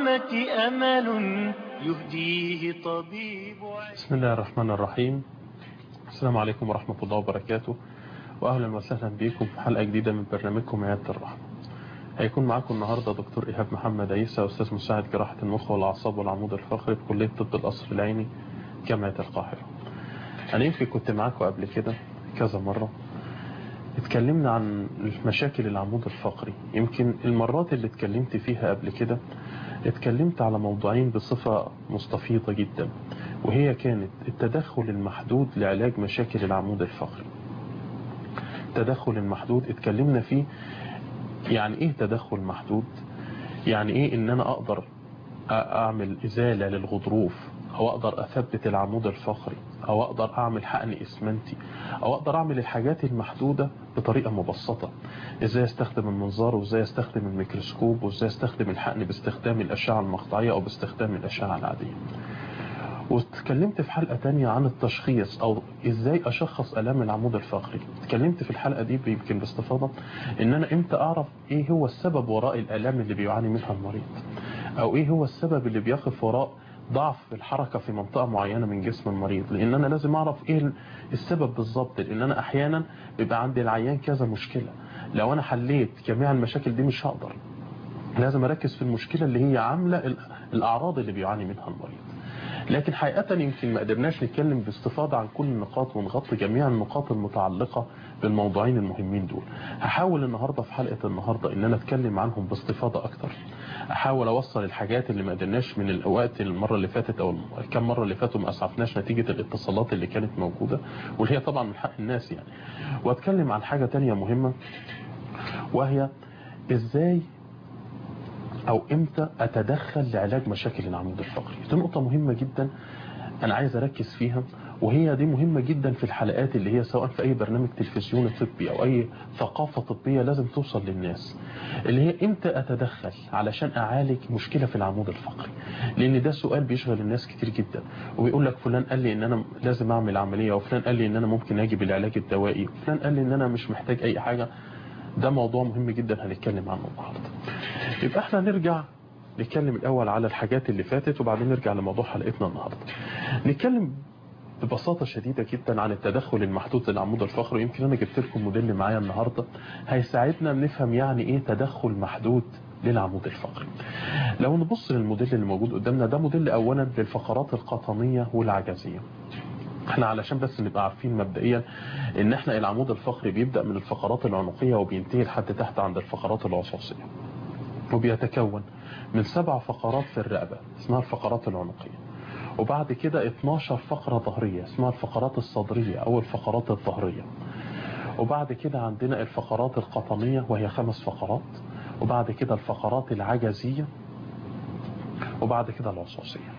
الأمة أمل يهديه طبيب بسم الله الرحمن الرحيم السلام عليكم ورحمة الله وبركاته وأهلا وسهلا بكم في حلقة جديدة من برنامجكم عيادة الرحمة هيكون معاكم النهاردة دكتور إيهاب محمد عيسى أستاذ مساعد جراحة المخ والأعصاب والعمود الفقري بكلية طب القصر العيني جامعة القاهرة أنا يمكن كنت معاكم قبل كده كذا مرة اتكلمنا عن مشاكل العمود الفقري يمكن المرات اللي اتكلمت فيها قبل كده اتكلمت على موضوعين بصفة مستفيضة جدا وهي كانت التدخل المحدود لعلاج مشاكل العمود الفقري التدخل المحدود اتكلمنا فيه يعني ايه تدخل محدود يعني ايه ان انا اقدر اعمل ازالة للغضروف او اقدر اثبت العمود الفقري او اقدر اعمل حقن اسمنتي او اقدر اعمل الحاجات المحدودة بطريقة مبسطة ازاي استخدم المنظار وازاي استخدم الميكروسكوب وازاي استخدم الحقن باستخدام الاشعة المقطعية او باستخدام الاشعة العادية واتكلمت في حلقة تانية عن التشخيص او ازاي اشخص الام العمود الفقري اتكلمت في الحلقة دي يمكن باستفاضة ان انا امتى اعرف ايه هو السبب وراء الالام اللي بيعاني منها المريض او ايه هو السبب اللي بيقف وراء ضعف الحركة في منطقة معينة من جسم المريض لان انا لازم اعرف ايه السبب بالظبط لان انا احيانا بيبقى عندي العيان كذا مشكلة لو انا حليت جميع المشاكل دي مش هقدر لازم اركز في المشكلة اللي هي عاملة الاعراض اللي بيعاني منها المريض لكن حقيقة يمكن ما قدرناش نتكلم باستفاضة عن كل النقاط ونغطي جميع النقاط المتعلقة بالموضوعين المهمين دول هحاول النهاردة في حلقة النهاردة ان انا اتكلم عنهم باستفاضة اكتر احاول اوصل الحاجات اللي ما قدرناش من الاوقات المرة اللي فاتت او كم مرة اللي فاتوا ما اسعفناش نتيجة الاتصالات اللي كانت موجودة واللي هي طبعا من حق الناس يعني واتكلم عن حاجة تانية مهمة وهي ازاي او امتى اتدخل لعلاج مشاكل العمود الفقري دي نقطة مهمة جدا انا عايز اركز فيها وهي دي مهمة جدا في الحلقات اللي هي سواء في اي برنامج تلفزيوني طبي او اي ثقافة طبية لازم توصل للناس اللي هي امتى اتدخل علشان اعالج مشكلة في العمود الفقري لان ده سؤال بيشغل الناس كتير جدا وبيقول لك فلان قال لي ان انا لازم اعمل عملية وفلان قال لي ان انا ممكن اجي بالعلاج الدوائي وفلان قال لي ان انا مش محتاج اي حاجة ده موضوع مهم جدا هنتكلم عنه النهارده يبقى احنا نرجع نتكلم الاول على الحاجات اللي فاتت وبعدين نرجع لموضوع حلقتنا النهارده نتكلم ببساطة شديدة جدا عن التدخل المحدود للعمود الفقري يمكن انا جبت لكم موديل معايا النهاردة هيساعدنا نفهم يعني ايه تدخل محدود للعمود الفقري لو نبص للموديل اللي موجود قدامنا ده موديل اولا للفقرات القطنية والعجزية احنا علشان بس نبقى عارفين مبدئيا ان احنا العمود الفقري بيبدأ من الفقرات العنقية وبينتهي لحد تحت عند الفقرات العصاصية وبيتكون من سبع فقرات في الرقبة اسمها الفقرات العنقية وبعد كده 12 فقرة ظهرية اسمها الفقرات الصدرية او الفقرات الظهرية وبعد كده عندنا الفقرات القطنية وهي خمس فقرات وبعد كده الفقرات العجزية وبعد كده العصاصية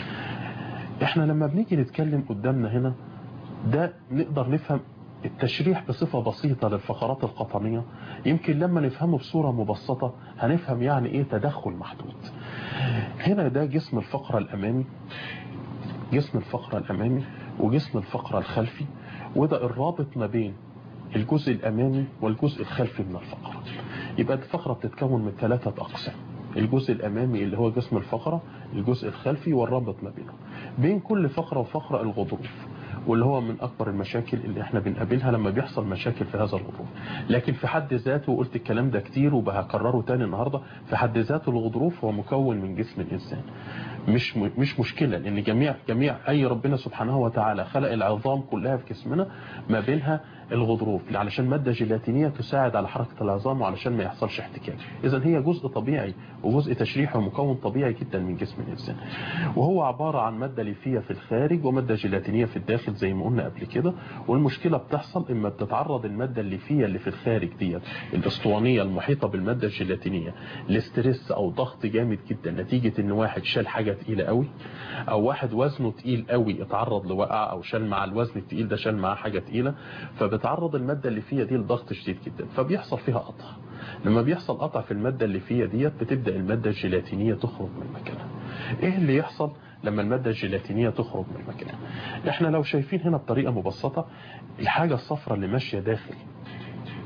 احنا لما بنيجي نتكلم قدامنا هنا ده نقدر نفهم التشريح بصفة بسيطة للفقرات القطنية يمكن لما نفهمه بصورة مبسطة هنفهم يعني ايه تدخل محدود هنا ده جسم الفقرة الامامي جسم الفقرة الامامي وجسم الفقرة الخلفي وده الرابط ما بين الجزء الامامي والجزء الخلفي من الفقرة يبقى الفقرة بتتكون من ثلاثة اقسام الجزء الامامي اللي هو جسم الفقرة الجزء الخلفي والرابط ما بينهم بين كل فقرة وفقرة الغضروف واللي هو من أكبر المشاكل اللي احنا بنقابلها لما بيحصل مشاكل في هذا الغضروف لكن في حد ذاته وقلت الكلام ده كتير وبهكرره تاني النهاردة في حد ذاته الغضروف هو مكون من جسم الإنسان مش مش مشكلة لأن جميع جميع أي ربنا سبحانه وتعالى خلق العظام كلها في جسمنا ما بينها الغضروف علشان مادة جيلاتينية تساعد على حركة العظام وعلشان ما يحصلش احتكاك إذا هي جزء طبيعي وجزء تشريحي ومكون طبيعي جدا من جسم الإنسان وهو عبارة عن مادة ليفية في الخارج ومادة جيلاتينية في الداخل زي ما قلنا قبل كده والمشكلة بتحصل إما بتتعرض المادة الليفية اللي في الخارج ديت الأسطوانية المحيطة بالمادة الجيلاتينية لاسترس أو ضغط جامد جدا نتيجة إن واحد شال حاجة تقيلة قوي أو واحد وزنه تقيل قوي اتعرض لوقع أو شال مع الوزن التقيل ده شال معاه حاجة تقيلة فبتعرض المادة الليفية دي لضغط شديد جدا فبيحصل فيها قطع لما بيحصل قطع في المادة الليفية ديت بتبدأ المادة الجيلاتينية تخرج من مكانها ايه اللي يحصل لما المادة الجيلاتينية تخرج من مكانها احنا لو شايفين هنا بطريقة مبسطة الحاجة الصفراء اللي ماشية داخل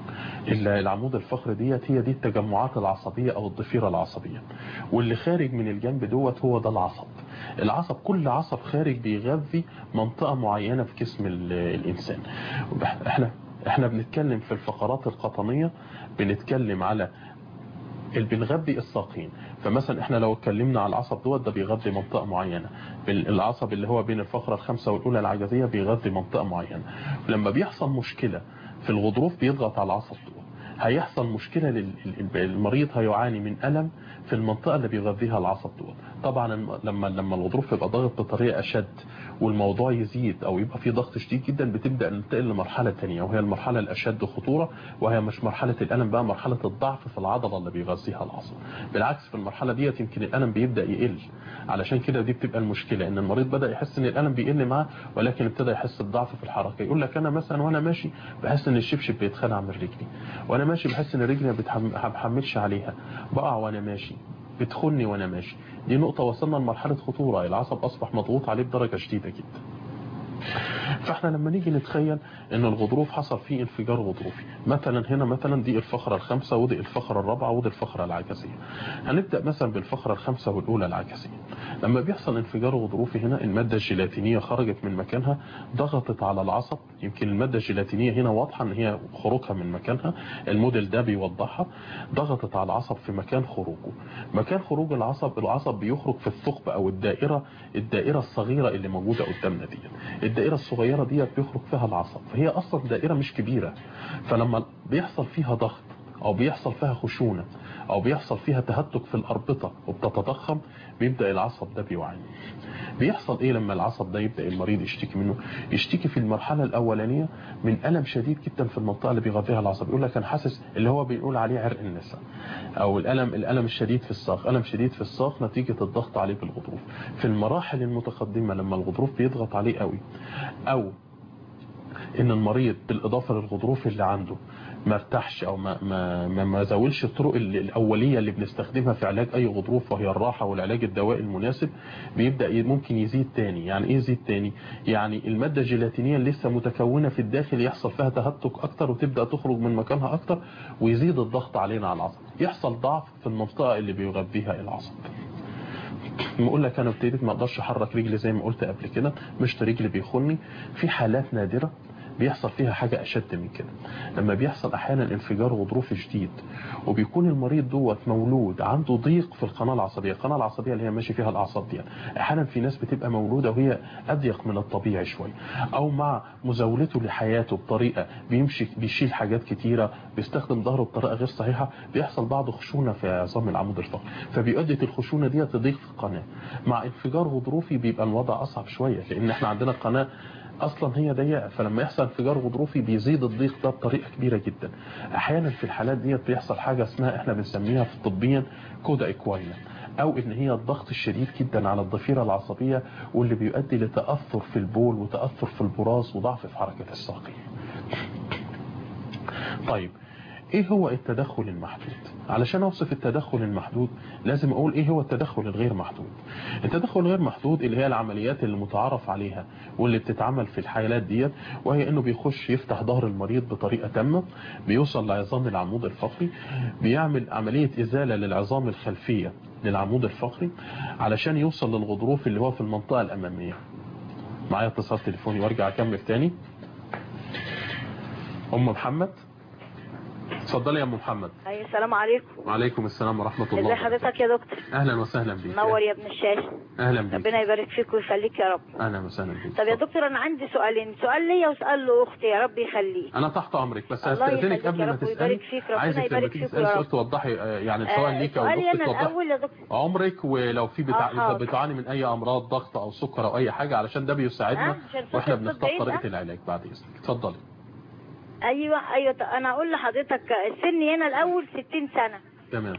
ال- العمود الفقري ديت هي دي التجمعات العصبية او الضفيرة العصبية واللي خارج من الجنب دوت هو ده العصب العصب كل عصب خارج بيغذي منطقة معينة في جسم ال- الانسان احنا احنا بنتكلم في الفقرات القطنية بنتكلم على اللي بنغذي الساقين فمثلا احنا لو اتكلمنا على العصب دوت ده بيغذي منطقة معينة ال- العصب اللي هو بين الفقرة الخامسة والأولى العجزية بيغذي منطقة معينة لما بيحصل مشكلة في الغضروف بيضغط على العصب دوت هيحصل مشكلة للمريض هيعاني من ألم في المنطقة اللي بيغذيها العصب دوت طبعا الم- لما لما الغضروف يبقى ضاغط بطريقة أشد والموضوع يزيد أو يبقى فيه ضغط شديد جدا بتبدأ ننتقل لمرحلة تانية وهي المرحلة الأشد خطورة وهي مش مرحلة الألم بقى مرحلة الضعف في العضلة اللي بيغذيها العصب بالعكس في المرحلة ديت يمكن الألم بيبدأ يقل علشان كده دي بتبقى المشكلة ان المريض بدأ يحس ان الألم بيقل معاه ولكن ابتدى يحس بضعف في الحركة يقول لك انا مثلا وانا ماشي بحس ان الشبشب بيتخلع من رجلي وانا ماشي بحس ان رجلي ما بحملش عليها بقع وانا ماشي بتخني وانا ماشي دي نقطة وصلنا لمرحلة خطورة العصب اصبح مضغوط عليه بدرجة شديدة جدا فاحنا لما نيجي نتخيل ان الغضروف حصل فيه انفجار غضروفي مثلا هنا مثلا دي الفقرة الخامسة ودي الفقرة الرابعة ودي الفقرة العكسية هنبدأ مثلا بالفقرة الخامسة والاولى العكسية لما بيحصل انفجار غضروفي هنا المادة الجيلاتينية خرجت من مكانها ضغطت على العصب يمكن المادة الجيلاتينية هنا واضحة ان هي خروجها من مكانها الموديل ده بيوضحها ضغطت على العصب في مكان خروجه مكان خروج العصب العصب بيخرج في الثقب او الدائرة الدائرة الصغيرة اللي موجودة قدامنا دي الدائرة الصغيرة ديت بيخرج فيها العصب فهي اصلا دائرة مش كبيرة فلما بيحصل فيها ضغط او بيحصل فيها خشونة او بيحصل فيها تهتك في الاربطة وبتتضخم بيبدأ العصب ده بيوعي بيحصل ايه لما العصب ده يبدأ المريض يشتكي منه يشتكي في المرحلة الاولانية من الم شديد جدا في المنطقة اللي بيغذيها العصب يقول لك انا حاسس اللي هو بيقول عليه عرق النساء او الالم الالم الشديد في الساق الم شديد في الساق نتيجة الضغط عليه بالغضروف في المراحل المتقدمة لما الغضروف بيضغط عليه قوي او ان المريض بالاضافة للغضروف اللي عنده ما ارتاحش او ما ما ما, ما زاولش الطرق الاوليه اللي بنستخدمها في علاج اي غضروف وهي الراحه والعلاج الدوائي المناسب بيبدا ممكن يزيد تاني يعني ايه يزيد تاني يعني الماده الجيلاتينيه اللي لسه متكونه في الداخل يحصل فيها تهتك اكتر وتبدا تخرج من مكانها اكتر ويزيد الضغط علينا على العصب يحصل ضعف في المنطقه اللي بيغذيها العصب بقول لك انا ابتديت ما اقدرش احرك رجلي زي ما قلت قبل كده مشط رجلي بيخني في حالات نادره بيحصل فيها حاجة أشد من كده لما بيحصل أحيانا انفجار غضروفي شديد وبيكون المريض دوت مولود عنده ضيق في القناة العصبية القناة العصبية اللي هي ماشي فيها الأعصاب دي أحيانا في ناس بتبقى مولودة وهي أضيق من الطبيعي شوي أو مع مزاولته لحياته بطريقة بيمشي بيشيل حاجات كتيرة بيستخدم ظهره بطريقة غير صحيحة بيحصل بعض خشونة في عظام العمود الفقري فبيؤدي الخشونة دي تضيق في القناة مع انفجار غضروفي بيبقى الوضع أصعب شوية لأن احنا عندنا القناة اصلا هي ضيقه فلما يحصل انفجار غضروفي بيزيد الضيق ده بطريقه كبيره جدا احيانا في الحالات ديت بيحصل حاجه اسمها احنا بنسميها في طبيا كودا اكواينا او ان هي الضغط الشديد جدا على الضفيره العصبيه واللي بيؤدي لتاثر في البول وتاثر في البراز وضعف في حركه الساقين طيب ايه هو التدخل المحدود علشان اوصف التدخل المحدود لازم اقول ايه هو التدخل الغير محدود التدخل الغير محدود اللي هي العمليات اللي متعارف عليها واللي بتتعمل في الحالات ديت وهي انه بيخش يفتح ظهر المريض بطريقة تامة بيوصل لعظام العمود الفقري بيعمل عملية ازالة للعظام الخلفية للعمود الفقري علشان يوصل للغضروف اللي هو في المنطقة الامامية معايا اتصال تليفوني وارجع اكمل تاني ام محمد اتفضلي يا ام محمد ايوه السلام عليكم وعليكم السلام ورحمه الله ازي حضرتك يا دكتور اهلا وسهلا بيك منور يا ابن الشاشه اهلا بيك ربنا يبارك فيك ويخليك يا رب اهلا وسهلا بيك طب يا دكتور انا عندي سؤالين سؤال ليا وسؤال لاختي يا رب يخليه انا تحت امرك بس الله هستاذنك يخليك قبل يا ما رب تسالي ويبارك فيك ربنا عايزك لما يبارك تيجي فيك تسالي يا سؤال رب. توضحي آه، يعني سواء آه، ليك او سؤالي لاختك انا توضحي الاول يا دكتور عمرك ولو في بتع... آه، حاضر. بتعاني من اي امراض ضغط او سكر او اي حاجه علشان ده بيساعدنا آه، عشان واحنا صوتك بنختار بعيد، طريقه آه. العلاج بعد اذنك اتفضلي ايوه ايوه طب انا اقول لحضرتك سني هنا الاول 60 سنه تمام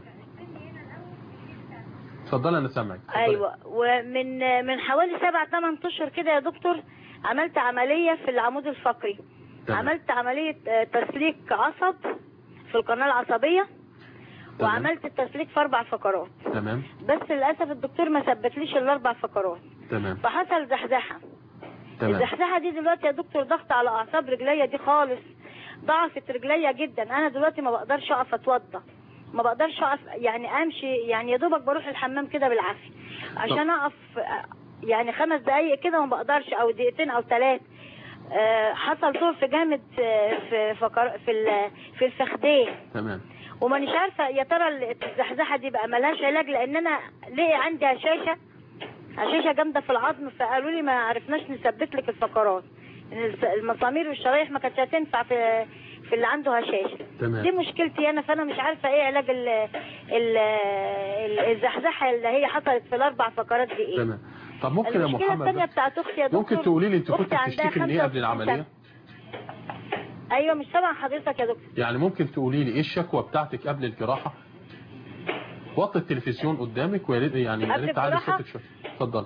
اتفضلي انا سامعك اتفضلي. ايوه ومن من حوالي سبع ثمان اشهر كده يا دكتور عملت عمليه في العمود الفقري تمام. عملت عمليه آه، تسليك عصب في القناه العصبيه تمام. وعملت التسليك في اربع فقرات تمام بس للاسف الدكتور ما ثبتليش الاربع فقرات تمام فحصل زحزحه تمام الزحزحه دي دلوقتي يا دكتور ضغط على اعصاب رجليا دي خالص ضعفت رجليا جدا انا دلوقتي ما بقدرش اقف اتوضى ما بقدرش اقف يعني امشي يعني يا دوبك بروح الحمام كده بالعافيه عشان اقف آه، يعني خمس دقايق كده ما بقدرش او دقيقتين او ثلاث حصل ضعف جامد آه، في فقر في ال- في الفخدين تمام ومانيش عارفه يا ترى الزحزحه دي بقى ملهاش علاج لان انا ليه عندي هشاشه هشاشه جامده في العظم فقالوا لي ما عرفناش نثبت لك الفقرات إن الس- المسامير والشرايح ما كانتش هتنفع في في اللي عنده هشاشه تمام. دي مشكلتي انا فانا مش عارفه ايه علاج ال ال ال- الزحزحه اللي هي حصلت في الاربع فقرات دي ايه تمام طب ممكن يا المشكله الثانيه محمد بتاعت اختي يا دكتور ممكن تقولي لي انت كنت أختي عندها بتشتكي من ايه قبل 65 العمليه سنة. ايوه مش سامع حضرتك يا دكتور يعني ممكن تقولي لي ايه الشكوى بتاعتك قبل الجراحه وطي التلفزيون قدامك ويا ريت يعني يا قبل ريت تعلي الجراحة؟ صوتك شويه اتفضل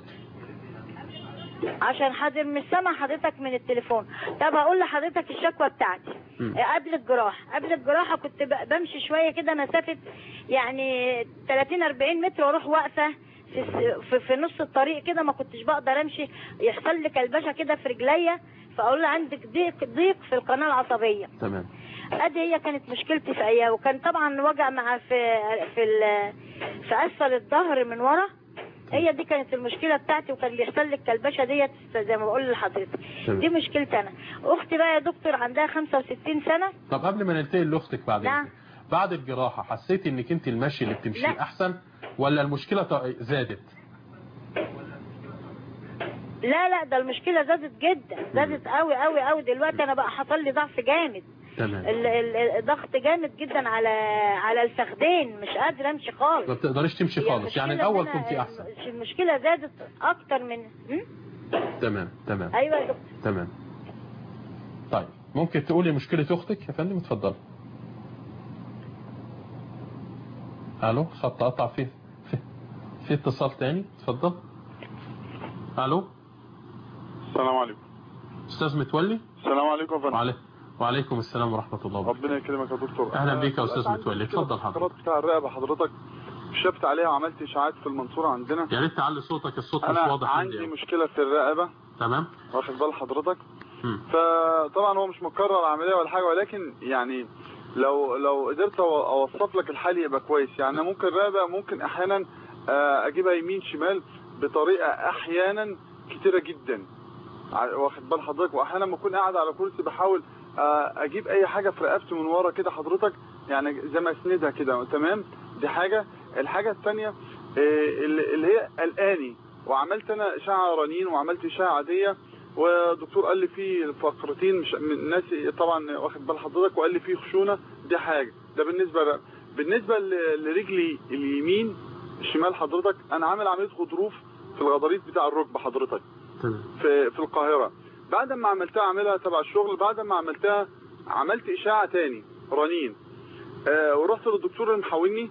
عشان حاضر مش سامع حضرتك من التليفون طب هقول لحضرتك الشكوى بتاعتي مم. آه، قبل الجراحة قبل الجراحة كنت ب- بمشي شوية كده مسافة يعني 30 40 متر واروح واقفة في, الس- في, في نص الطريق كده ما كنتش بقدر امشي يحصل لي كلبشة كده في رجليا فاقول له عندك ضيق ضيق في القناة العصبية تمام ادي هي كانت مشكلتي في اياه وكان طبعا وجع مع في في ال- في اسفل الظهر من ورا هي دي كانت المشكله بتاعتي وكان بيحصل لي الكلبشه ديت زي ما بقول لحضرتك تمام. دي مشكلتي انا اختي بقى يا دكتور عندها 65 سنه طب قبل ما ننتقل لاختك بعد نعم. إذنك، بعد الجراحه حسيتي انك انت المشي اللي بتمشيه لا. احسن ولا المشكله ط- زادت لا لا ده المشكله زادت جدا زادت قوي قوي قوي دلوقتي انا بقى حصل لي ضعف جامد تمام ال- ال- الضغط جامد جدا على على الفخدين مش قادره امشي خالص ما بتقدريش تمشي هي خالص يعني المشكلة الاول إن أنا كنت احسن المشكله زادت اكتر من م? تمام تمام ايوه يا دكتور تمام طيب ممكن تقولي مشكله اختك يا فندم اتفضل الو خط قطع في في, في اتصال تاني اتفضل الو السلام عليكم استاذ متولي السلام عليكم يا فندم وعلي... وعليكم السلام ورحمه الله وبركاته ربنا يكرمك يا دكتور أهلا أنا بيك يا أستاذ دلوقتي عندي متولي. مشكلة اتفضل في حضرتك. الفقرات بتاع الرقبه حضرتك شفت عليها وعملت اشاعات في المنصوره عندنا يا ريت تعلي صوتك الصوت مش انا واضح عندي عندي مشكله في الرقبه تمام واخد بال حضرتك مم. فطبعا هو مش مكرر عمليه ولا حاجه ولكن يعني لو لو قدرت أو- اوصف لك الحل يبقى كويس يعني ممكن الرقبه ممكن احيانا آه، اجيبها يمين شمال بطريقه احيانا كتيره جدا ع- واخد بال حضرتك واحيانا لما اكون قاعد على كرسي بحاول آه، اجيب اي حاجه في رقبتي من ورا كده حضرتك يعني زي ما اسندها كده تمام دي حاجه الحاجه الثانيه اللي اللي هي قلقاني وعملت انا اشعه رنين وعملت اشعه عاديه ودكتور قال لي في فقرتين مش من ناسي طبعا واخد بال حضرتك وقال لي في خشونه دي حاجه ده بالنسبه ل... بالنسبه ل- لرجلي اليمين الشمال حضرتك انا عامل عمليه غضروف في الغضاريف بتاع الركبه حضرتك تمام في في القاهره بعد ما عملتها عاملها تبع الشغل بعد ما عملتها عملت اشاعه تاني رنين آه ورحت للدكتور اللي محاولني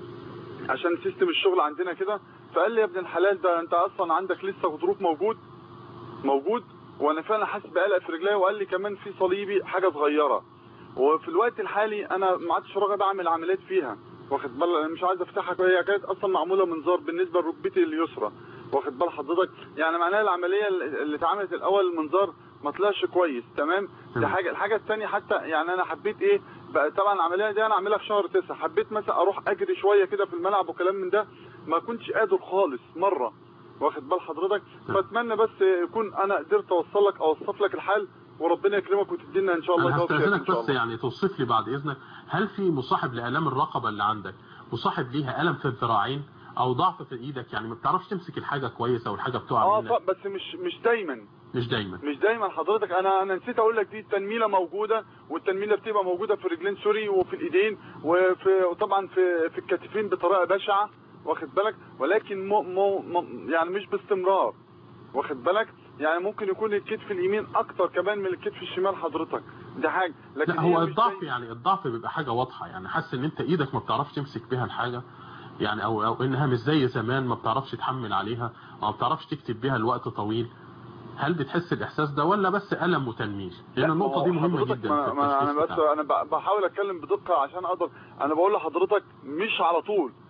عشان سيستم الشغل عندنا كده فقال لي يا ابن الحلال ده انت اصلا عندك لسه غضروف موجود موجود وانا فعلا حاسس بقلق في رجلي وقال لي كمان في صليبي حاجه صغيره وفي الوقت الحالي انا ما عادش راغب اعمل عمليات فيها واخد بال انا مش عايز افتحها هي كانت اصلا معموله منظار بالنسبه لركبتي اليسرى واخد بال حضرتك يعني معناها العمليه اللي اتعملت الاول المنظار ما طلعش كويس تمام دي تمام. حاجه الحاجه الثانيه حتى يعني انا حبيت ايه بقى طبعا العمليه دي انا عاملها في شهر تسعة حبيت مثلا اروح اجري شويه كده في الملعب وكلام من ده ما كنتش قادر خالص مره واخد بال حضرتك فاتمنى بس يكون انا قدرت اوصل لك اوصف لك الحال وربنا يكرمك وتدينا ان شاء الله انا جواب خير ان هستأذنك شاء بس الله يعني توصف لي بعد اذنك هل في مصاحب لالام الرقبه اللي عندك مصاحب ليها الم في الذراعين او ضعف في ايدك يعني ما بتعرفش تمسك الحاجه كويس او الحاجه بتقع اه منك طب بس مش مش دايما مش دايما مش دايما حضرتك انا انا نسيت اقول لك دي التنميله موجوده والتنميله بتبقى موجوده في الرجلين سوري وفي الايدين وفي وطبعا في في الكتفين بطريقه بشعه واخد بالك ولكن مو مو مو يعني مش باستمرار واخد بالك يعني ممكن يكون الكتف اليمين اكتر كمان من الكتف الشمال حضرتك ده حاجه لكن لا هي هو مش الضعف زي- يعني الضعف بيبقى حاجه واضحه يعني حاسس ان انت ايدك ما بتعرفش تمسك بيها الحاجه يعني او او انها مش زي زمان ما بتعرفش تحمل عليها او ما بتعرفش تكتب بيها لوقت طويل هل بتحس الاحساس ده ولا بس الم وتنميل لان لا، النقطه ما دي هو مهمه حضرتك جدا ما في ما التشخيص انا بس بتاعك. انا ب- بحاول اتكلم بدقه عشان اقدر انا بقول لحضرتك مش على طول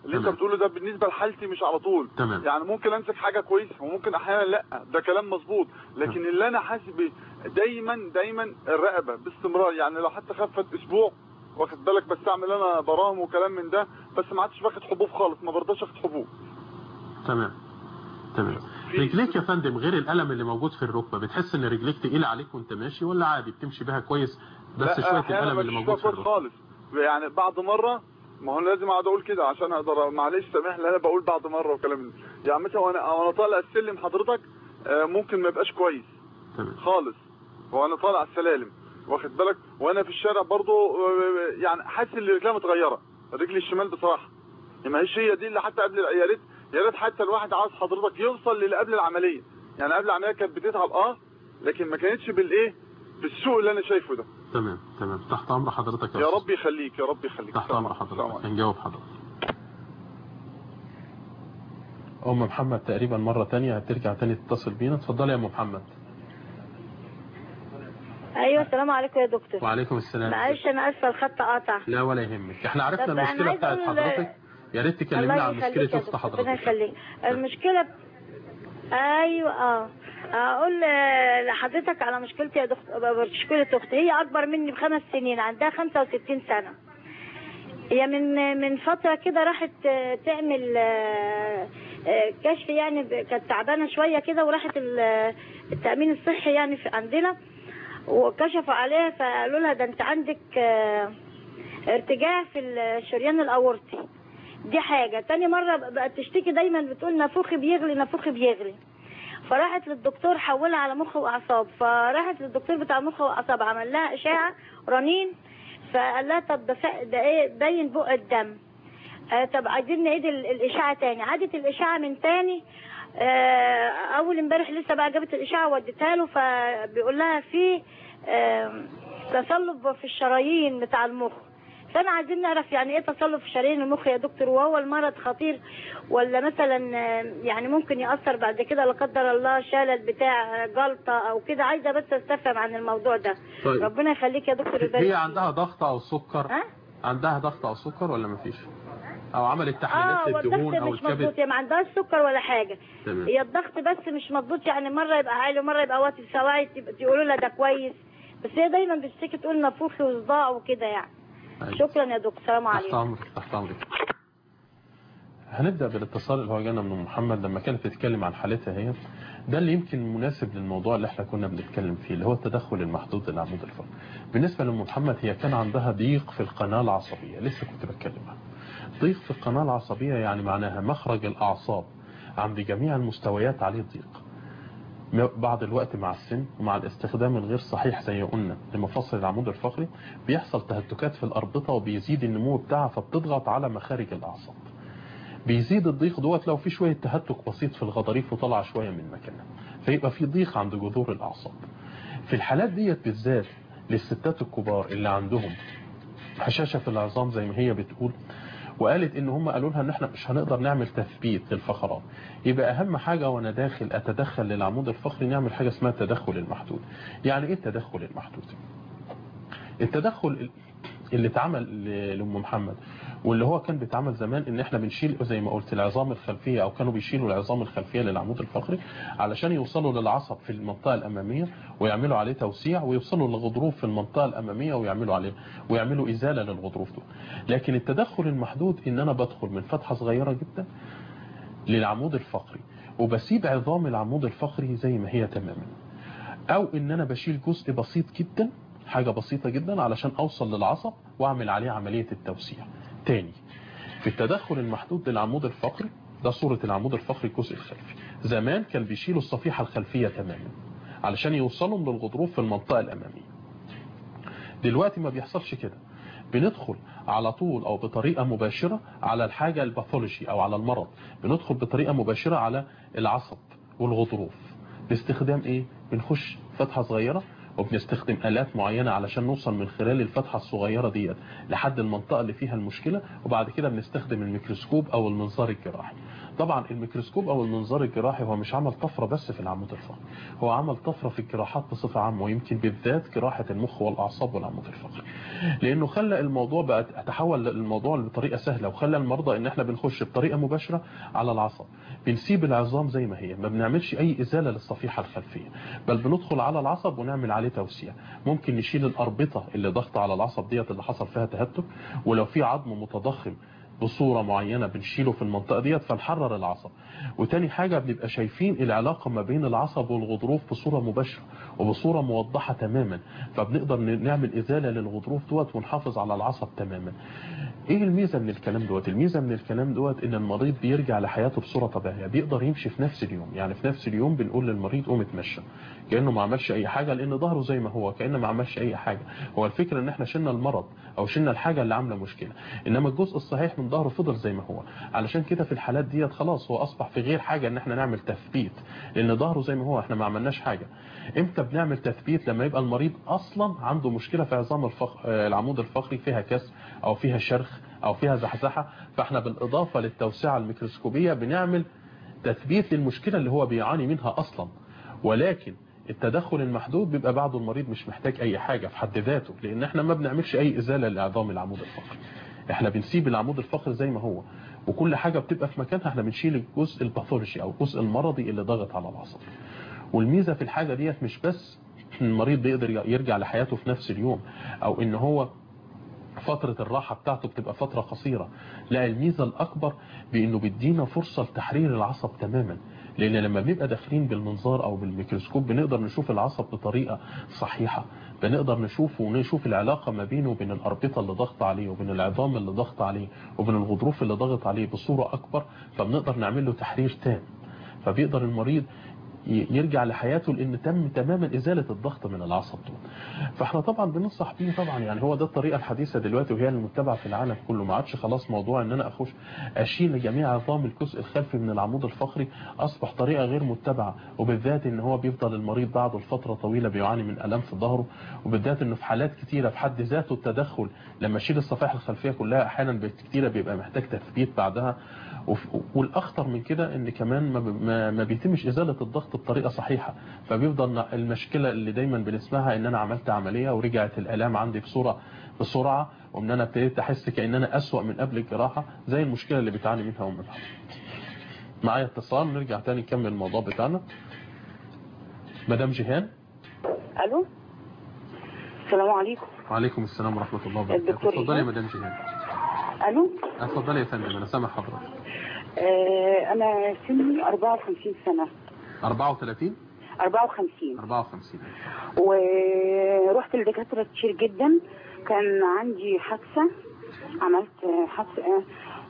اللي انت تمام. بتقوله ده بالنسبه لحالتي مش على طول تمام. يعني ممكن امسك حاجه كويسه وممكن احيانا لا ده كلام مظبوط لكن اللي انا حاسس بيه دايما دايما الرقبه باستمرار يعني لو حتى خفت اسبوع واخد بالك بستعمل انا براهم وكلام من ده بس ما عادش باخد حبوب خالص ما برضاش اخد حبوب تمام تمام في- رجليك يا فندم غير الألم اللي موجود في الركبة بتحس ان رجليك تقيلة عليك وانت ماشي ولا عادي بتمشي بيها كويس بس لا، شوية أحياناً الألم اللي مفيش موجود في كويس الركبة خالص يعني بعد مره ما هو لازم اقعد اقول كده عشان اقدر معلش سامحني انا بقول بعد مره وكلام من ده. يعني مثلا وانا وانا طالع السلم حضرتك آه، ممكن ما يبقاش كويس تمام خالص وانا طالع السلالم واخد بالك وانا في الشارع برضو آه، يعني حاسس ان رجلي متغيره رجلي الشمال بصراحه ما هيش هي دي اللي حتى قبل يا ريت يا ريت حتى الواحد عاوز حضرتك يوصل للي قبل العمليه يعني قبل العمليه كانت بتتعب اه لكن ما كانتش بالايه بالسوء اللي انا شايفه ده تمام تمام تحت أمر حضرتك يا أستاذ. رب يخليك يا رب يخليك تحت السلام أمر عليكم. السلام حضرتك عليكم. هنجاوب حضرتك أم محمد تقريبا مرة تانية هترجع تاني تتصل بينا اتفضلي يا أم محمد ايوه السلام عليكم يا دكتور وعليكم السلام معلش انا اسفه الخط قاطع لا ولا يهمك احنا عرفنا طب أنا المشكلة عايزة بتاعت أقول- حضرتك يا ريت تكلمينا الله عن يخليك مشكلة يا أخت دكتور، ربنا حضرتك يخليك المشكله ايوه اه اقول آه، لحضرتك على مشكلتي يا دكتور مشكله اختي هي اكبر مني بخمس سنين عندها 65 سنه هي من من فتره كده راحت آه، تعمل آه، آه، كشف يعني ب- كانت تعبانه شويه كده وراحت ال- التامين الصحي يعني في عندنا وكشفوا عليها فقالوا لها ده انت عندك آه، ارتجاع في الشريان الاورطي دي حاجة تاني مرة بقت تشتكي دايما بتقول نافوخي بيغلي نافوخي بيغلي فراحت للدكتور حولها على مخ واعصاب فراحت للدكتور بتاع مخ واعصاب عمل لها اشعه رنين فقال لها طب ده ف- ده ايه باين بق الدم آه طب عايزين نعيد ال- الاشعه تاني عادت الاشعه من تاني آه اول امبارح لسه بقى جابت الاشعه وديتها له فبيقول لها في آه تصلب في الشرايين بتاع المخ فانا عايزين نعرف يعني ايه تصلب في شرايين المخ يا دكتور وهو المرض خطير ولا مثلا آه، يعني ممكن ياثر بعد كده لا قدر الله شلل بتاع جلطه او كده عايزه بس استفهم عن الموضوع ده طيب. ربنا يخليك يا دكتور يبارك هي فيك. عندها ضغط أو سكر ها عندها ضغط أو سكر ولا مفيش او عملت اه تحليلات هو للدهون الضغط او مش مظبوط الكبد هي ما عندهاش سكر ولا حاجه تمام. هي الضغط بس مش مظبوط يعني مره يبقى عالي ومره يبقى واطي سواعي يقولوا لها ده كويس بس هي دايما بتشتكي تقول نافوخي وصداع وكده يعني أيوة. شكرا يا دكتور السلام تحت عليكم امرك تحت امرك هنبدا بالاتصال اللي هو جانا من محمد لما كانت بتتكلم عن حالتها هي ده اللي يمكن مناسب للموضوع اللي احنا كنا بنتكلم فيه اللي هو التدخل المحدود للعمود الفقري بالنسبه لام محمد هي كان عندها ضيق في القناه العصبيه لسه كنت بتكلم عنها ضيق في القناه العصبيه يعني معناها مخرج الاعصاب عند جميع المستويات عليه ضيق بعض الوقت مع السن ومع الاستخدام الغير صحيح زي ما قلنا لمفاصل العمود الفقري بيحصل تهتكات في الأربطة وبيزيد النمو بتاعها فبتضغط على مخارج الأعصاب بيزيد الضيق دوت لو في شوية تهتك بسيط في الغضاريف وطلع شوية من مكانها فيبقى في ضيق عند جذور الأعصاب في الحالات ديت بالذات للستات الكبار اللي عندهم هشاشة في العظام زي ما هي بتقول وقالت ان هم قالوا لها ان احنا مش هنقدر نعمل تثبيت للفقرات يبقى اهم حاجة وانا داخل اتدخل للعمود الفقري نعمل حاجة اسمها التدخل المحدود يعني ايه التدخل المحدود التدخل اللي اتعمل لام محمد واللي هو كان بيتعمل زمان ان احنا بنشيل زي ما قلت العظام الخلفيه او كانوا بيشيلوا العظام الخلفيه للعمود الفقري علشان يوصلوا للعصب في المنطقه الاماميه ويعملوا عليه توسيع ويوصلوا للغضروف في المنطقه الاماميه ويعملوا عليه ويعملوا ازاله للغضروف دول لكن التدخل المحدود ان انا بدخل من فتحه صغيره جدا للعمود الفقري وبسيب عظام العمود الفقري زي ما هي تماما او ان انا بشيل جزء بسيط جدا حاجة بسيطة جدا علشان اوصل للعصب واعمل عليه عملية التوسيع تاني في التدخل المحدود للعمود الفقري ده صورة العمود الفقري الجزء الخلفي زمان كان بيشيلوا الصفيحة الخلفية تماما علشان يوصلوا للغضروف في المنطقة الأمامية دلوقتي ما بيحصلش كده بندخل على طول او بطريقة مباشرة على الحاجة الباثولوجي او على المرض بندخل بطريقة مباشرة على العصب والغضروف باستخدام ايه بنخش فتحة صغيرة وبنستخدم آلات معينة علشان نوصل من خلال الفتحة الصغيرة ديت لحد المنطقة اللي فيها المشكلة وبعد كده بنستخدم الميكروسكوب أو المنظار الجراحي طبعا الميكروسكوب او المنظار الجراحي هو مش عمل طفرة بس في العمود الفقري هو عمل طفرة في الجراحات بصفة عامة ويمكن بالذات جراحة المخ والاعصاب والعمود الفقري لانه خلى الموضوع بقى تحول الموضوع بطريقة سهلة وخلى المرضى ان احنا بنخش بطريقة مباشرة على العصب بنسيب العظام زي ما هي ما بنعملش اي ازالة للصفيحة الخلفية بل بندخل على العصب ونعمل عليه توسيع ممكن نشيل الاربطة اللي ضغط على العصب ديت اللي حصل فيها تهتك ولو في عظم متضخم بصورة معينة بنشيله في المنطقة ديت فنحرر العصب وتاني حاجة بنبقى شايفين العلاقة ما بين العصب والغضروف بصورة مباشرة وبصورة موضحة تماما فبنقدر نعمل إزالة للغضروف دوت ونحافظ على العصب تماما ايه الميزة من الكلام دوت الميزة من الكلام دوت ان المريض بيرجع لحياته بصورة طبيعية بيقدر يمشي في نفس اليوم يعني في نفس اليوم بنقول للمريض قوم اتمشى كأنه ما عملش اي حاجة لان ظهره زي ما هو كأنه ما عملش اي حاجة هو الفكرة ان احنا شلنا المرض او شلنا الحاجة اللي عاملة مشكلة انما الجزء الصحيح من ظهره فضل زي ما هو علشان كده في الحالات ديت خلاص هو اصبح في غير حاجة ان احنا نعمل تثبيت لان ظهره زي ما هو احنا ما عملناش حاجة امتى بنعمل تثبيت لما يبقى المريض اصلا عنده مشكلة في عظام الفخ... العمود الفقري فيها كسر او فيها شرخ او فيها زحزحة فاحنا بالاضافة للتوسعة الميكروسكوبية بنعمل تثبيت للمشكلة اللي هو بيعاني منها اصلا ولكن التدخل المحدود بيبقى بعده المريض مش محتاج اي حاجة في حد ذاته لان احنا ما بنعملش اي ازالة لعظام العمود الفقري احنا بنسيب العمود الفقري زي ما هو وكل حاجة بتبقى في مكانها احنا بنشيل الجزء الباثولوجي او الجزء المرضي اللي ضغط على العصب والميزة في الحاجة ديت مش بس المريض بيقدر يرجع لحياته في نفس اليوم او ان هو فترة الراحة بتاعته بتبقى فترة قصيرة لا الميزة الأكبر بأنه بيدينا فرصة لتحرير العصب تماما لأن لما بنبقى داخلين بالمنظار أو بالميكروسكوب بنقدر نشوف العصب بطريقة صحيحة بنقدر نشوف ونشوف العلاقة ما بينه وبين الأربطة اللي ضغط عليه وبين العظام اللي ضغط عليه وبين الغضروف اللي ضغط عليه بصورة أكبر فبنقدر نعمل له تحرير تام فبيقدر المريض يرجع لحياته لان تم تماما ازالة الضغط من العصب دول فاحنا طبعا بننصح بيه طبعا يعني هو ده الطريقة الحديثة دلوقتي وهي المتبعة في العالم كله ما عادش خلاص موضوع ان انا اخش اشيل جميع عظام الجزء الخلفي من العمود الفقري اصبح طريقة غير متبعة وبالذات ان هو بيفضل المريض بعده لفترة طويلة بيعاني من الام في ظهره وبالذات انه في حالات كتيرة في حد ذاته التدخل لما اشيل الصفائح الخلفية كلها احيانا كتيرة بيبقى محتاج تثبيت بعدها والاخطر من كده ان كمان ما, ما بيتمش ازالة الضغط بطريقة صحيحة فبيفضل المشكلة اللي دايما بنسمعها ان انا عملت عملية ورجعت الالام عندي بسرعة بسرعة وان انا ابتديت احس كأن انا اسوأ من قبل الجراحة زي المشكلة اللي بتعاني منها ام الحمد معايا اتصال نرجع تاني نكمل الموضوع بتاعنا مدام جيهان الو السلام عليكم وعليكم السلام ورحمة الله وبركاته الدكتور اتفضلي يا إيهاب. مدام جيهان الو اتفضلي يا فندم انا سامع حضرتك آه انا سني 54 سنه 34 54 54 ورحت لدكاتره كتير جدا كان عندي حادثه عملت حادثه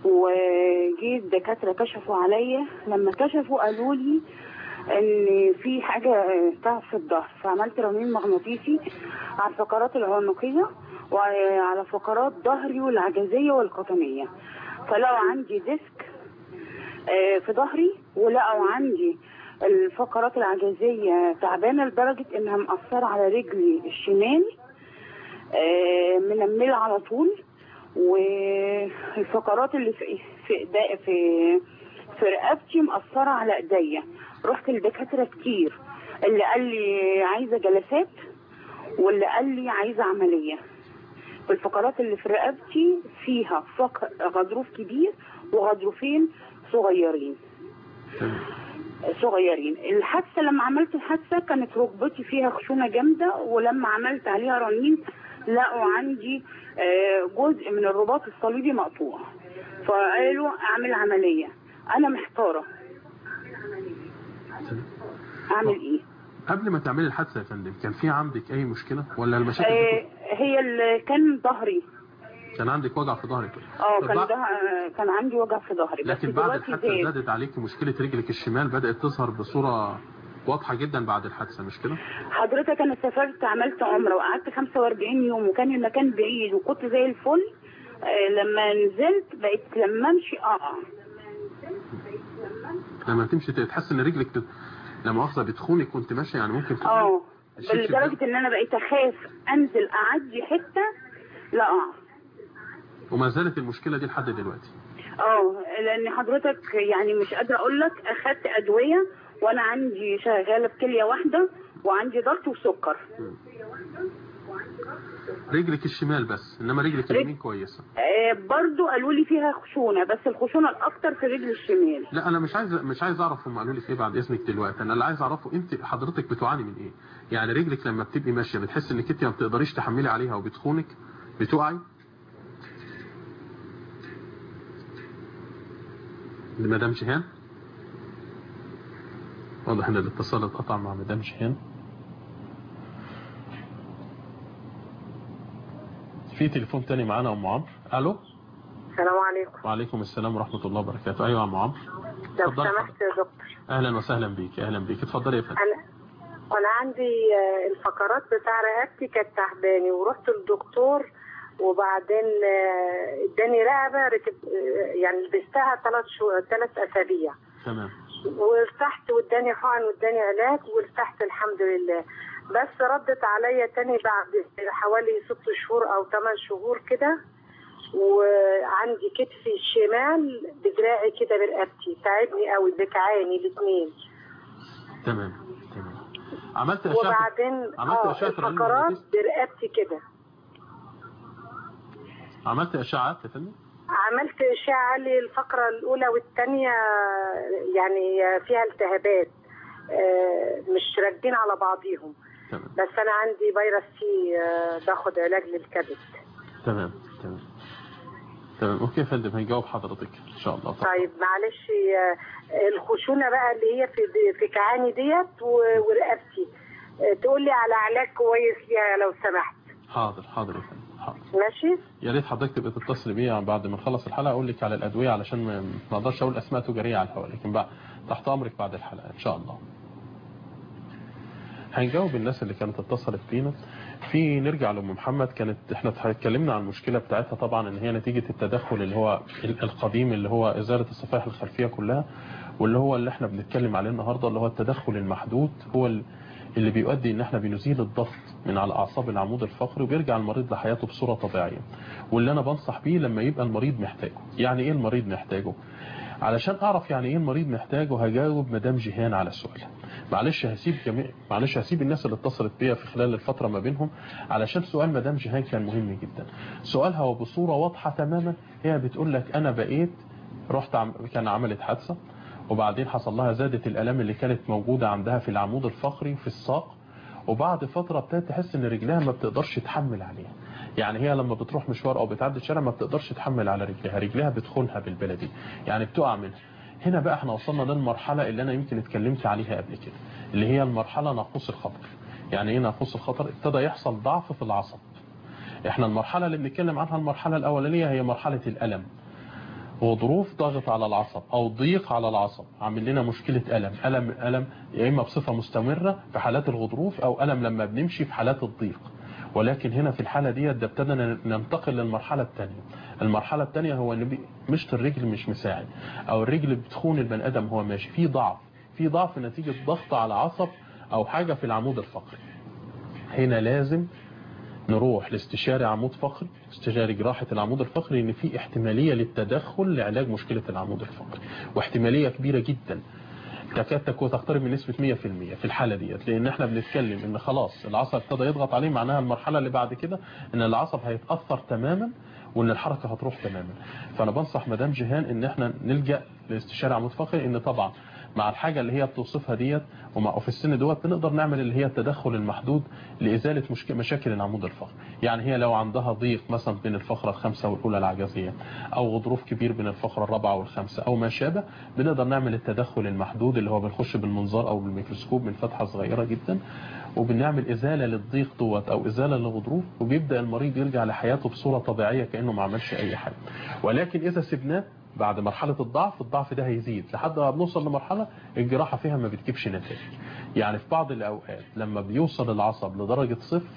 وجيت دكاتره كشفوا عليا لما كشفوا قالوا لي ان في حاجه تعب في الظهر فعملت رنين مغناطيسي على الفقرات العنقيه وعلى فقرات ظهري والعجزيه والقطنيه فلقوا عندي ديسك آه، في ظهري ولقوا عندي الفقرات العجزية تعبانة لدرجة انها مأثرة على رجلي الشمال آه، منملة على طول والفقرات اللي في في إيدا- في في رقبتي مأثرة على ايديا رحت لدكاترة كتير اللي قال لي عايزة جلسات واللي قال لي عايزة عملية الفقرات اللي في رقبتي فيها فق... غضروف كبير وغضروفين صغيرين صغيرين الحادثة لما عملت الحادثة كانت ركبتي فيها خشونة جامدة ولما عملت عليها رنين لقوا عندي آه، جزء من الرباط الصليبي مقطوع فقالوا اعمل عملية انا محتارة اعمل ايه قبل ما تعملي الحادثة يا فندم كان في عندك اي مشكلة ولا المشاكل آه، دي هي اللي كان ظهري كان عندك وجع في ظهرك اه كان بعد- ده كان عندي وجع في ظهري بس لكن بعد دلوقتي الحادثة زاد. زادت عليك مشكلة رجلك الشمال بدأت تظهر بصورة واضحة جدا بعد الحادثة مش كده؟ حضرتك انا سافرت عملت عمره وقعدت 45 يوم وكان المكان بعيد وكنت زي الفل آه، لما نزلت بقيت لما امشي اقع لما تمشي تحس ان رجلك بت... لما مؤاخذة بتخونك كنت ماشية يعني ممكن تقع. اه الشبشب ده- لدرجه ان انا بقيت اخاف انزل اعدي حته لا اقع وما زالت المشكله دي لحد دلوقتي اه لان حضرتك يعني مش قادره اقول لك اخدت ادويه وانا عندي شغاله بكليه واحده وعندي ضغط وسكر رجلك الشمال بس انما رجلك اليمين كويسه آه برضو قالوا لي فيها خشونه بس الخشونه الاكتر في رجل الشمال لا انا مش عايز مش عايز اعرف هم قالوا لك ايه بعد اذنك دلوقتي انا اللي عايز اعرفه انت حضرتك بتعاني من ايه يعني رجلك لما بتبقي ماشيه بتحس انك انت ما بتقدريش تحملي عليها وبتخونك بتقعي دي مدام شيهان واضح ان الاتصال اتقطع مع مدام شيهان في تليفون تاني معانا ام عمرو الو السلام عليكم وعليكم السلام ورحمه الله وبركاته ايوه يا ام عمرو لو اتفضلي سمحت يا دكتور اهلا وسهلا بيك اهلا بيك اتفضلي يا فندم انا وانا عندي آه، الفقرات بتاع رقبتي كانت تعباني ورحت للدكتور وبعدين آه، اداني رقبه ركب آه، يعني لبستها ثلاث شهور ثلاث اسابيع تمام وارتحت واداني حقن واداني علاج وارتحت الحمد لله بس ردت عليا تاني بعد حوالي ست شهور او ثمان شهور كده وعندي كتفي الشمال بدراعي كده برقبتي تعبني قوي بكعاني الاثنين تمام تمام عملت اشعه وبعدين عملت اه أشعة رنين الفقرات مغناطيسي؟ برقبتي كده عملت اشعات يا فندم عملت اشعه لي الفقره الاولى والثانيه يعني فيها التهابات آه، مش راكبين على بعضيهم تمام بس انا عندي فيروس سي آه، باخد علاج للكبد تمام تمام تمام اوكي يا فندم هنجاوب حضرتك ان شاء الله طيب معلش آه، الخشونه بقى اللي هي في في كعاني ديت و- ورقبتي آه، تقول لي على علاج كويس ليها لو سمحت حاضر حاضر يا فندم حاضر ماشي يا ريت حضرتك تبقى تتصل بيا بعد ما نخلص الحلقه اقول لك على الادويه علشان ما ما اقدرش اقول اسماء تجاريه على الهواء لكن بقى تحت امرك بعد الحلقه ان شاء الله هنجاوب الناس اللي كانت اتصلت بينا في نرجع لام محمد كانت احنا اتكلمنا عن المشكله بتاعتها طبعا ان هي نتيجه التدخل اللي هو ال- القديم اللي هو ازاله الصفائح الخلفيه كلها واللي هو اللي احنا بنتكلم عليه النهارده اللي هو التدخل المحدود هو ال- اللي بيؤدي ان احنا بنزيل الضغط من على اعصاب العمود الفقري وبيرجع المريض لحياته بصوره طبيعيه واللي انا بنصح بيه لما يبقى المريض محتاجه يعني ايه المريض محتاجه علشان اعرف يعني ايه المريض محتاجه هجاوب مدام جيهان على السؤال معلش هسيب جميع معلش هسيب الناس اللي اتصلت بيا في خلال الفتره ما بينهم علشان سؤال مدام جيهان كان مهم جدا سؤالها وبصوره واضحه تماما هي بتقول لك انا بقيت رحت عم... كان عملت حادثه وبعدين حصل لها زادت الالام اللي كانت موجوده عندها في العمود الفقري في الساق وبعد فتره ابتدت تحس ان رجلها ما بتقدرش تحمل عليها يعني هي لما بتروح مشوار او بتعدي الشارع ما بتقدرش تحمل على رجلها رجلها بتخونها بالبلدي يعني بتقع منها هنا بقى احنا وصلنا للمرحله اللي انا يمكن اتكلمت عليها قبل كده اللي هي المرحله ناقوس الخطر يعني ايه ناقوس الخطر ابتدى يحصل ضعف في العصب احنا المرحله اللي بنتكلم عنها المرحله الاولانيه هي مرحله الالم وظروف ضغط على العصب او ضيق على العصب عامل لنا مشكله الم الم الم يا اما بصفه مستمره في حالات الغضروف او الم لما بنمشي في حالات الضيق ولكن هنا في الحاله ديت ده ابتدينا ننتقل للمرحله الثانيه المرحله الثانيه هو ان بي- مشط الرجل مش مساعد او الرجل بتخون البني ادم هو ماشي في ضعف في ضعف نتيجه ضغط على عصب او حاجه في العمود الفقري هنا لازم نروح لاستشاري عمود فقري استشاري جراحة العمود الفقري ان في احتمالية للتدخل لعلاج مشكلة العمود الفقري واحتمالية كبيرة جدا تكاد تكون تقترب من نسبة 100% في الحالة ديت لان احنا بنتكلم ان خلاص العصب ابتدى يضغط عليه معناها المرحلة اللي بعد كده ان العصب هيتأثر تماما وان الحركة هتروح تماما فانا بنصح مدام جيهان ان احنا نلجأ لاستشاري عمود فقري ان طبعا مع الحاجة اللي هي بتوصفها ديت ومع في السن دوت بنقدر نعمل اللي هي التدخل المحدود لإزالة مشك... مشاكل العمود الفقري يعني هي لو عندها ضيق مثلا بين الفقرة الخامسة والأولى العجزية أو غضروف كبير بين الفقرة الرابعة والخامسة أو ما شابه بنقدر نعمل التدخل المحدود اللي هو بنخش بالمنظار أو بالميكروسكوب من فتحة صغيرة جدا وبنعمل إزالة للضيق دوت أو إزالة للغضروف وبيبدأ المريض يرجع لحياته بصورة طبيعية كأنه ما عملش أي حاجة ولكن إذا سبناه بعد مرحلة الضعف الضعف ده هيزيد لحد ما بنوصل لمرحلة الجراحة فيها ما بتجيبش نتائج يعني في بعض الأوقات لما بيوصل العصب لدرجة صفر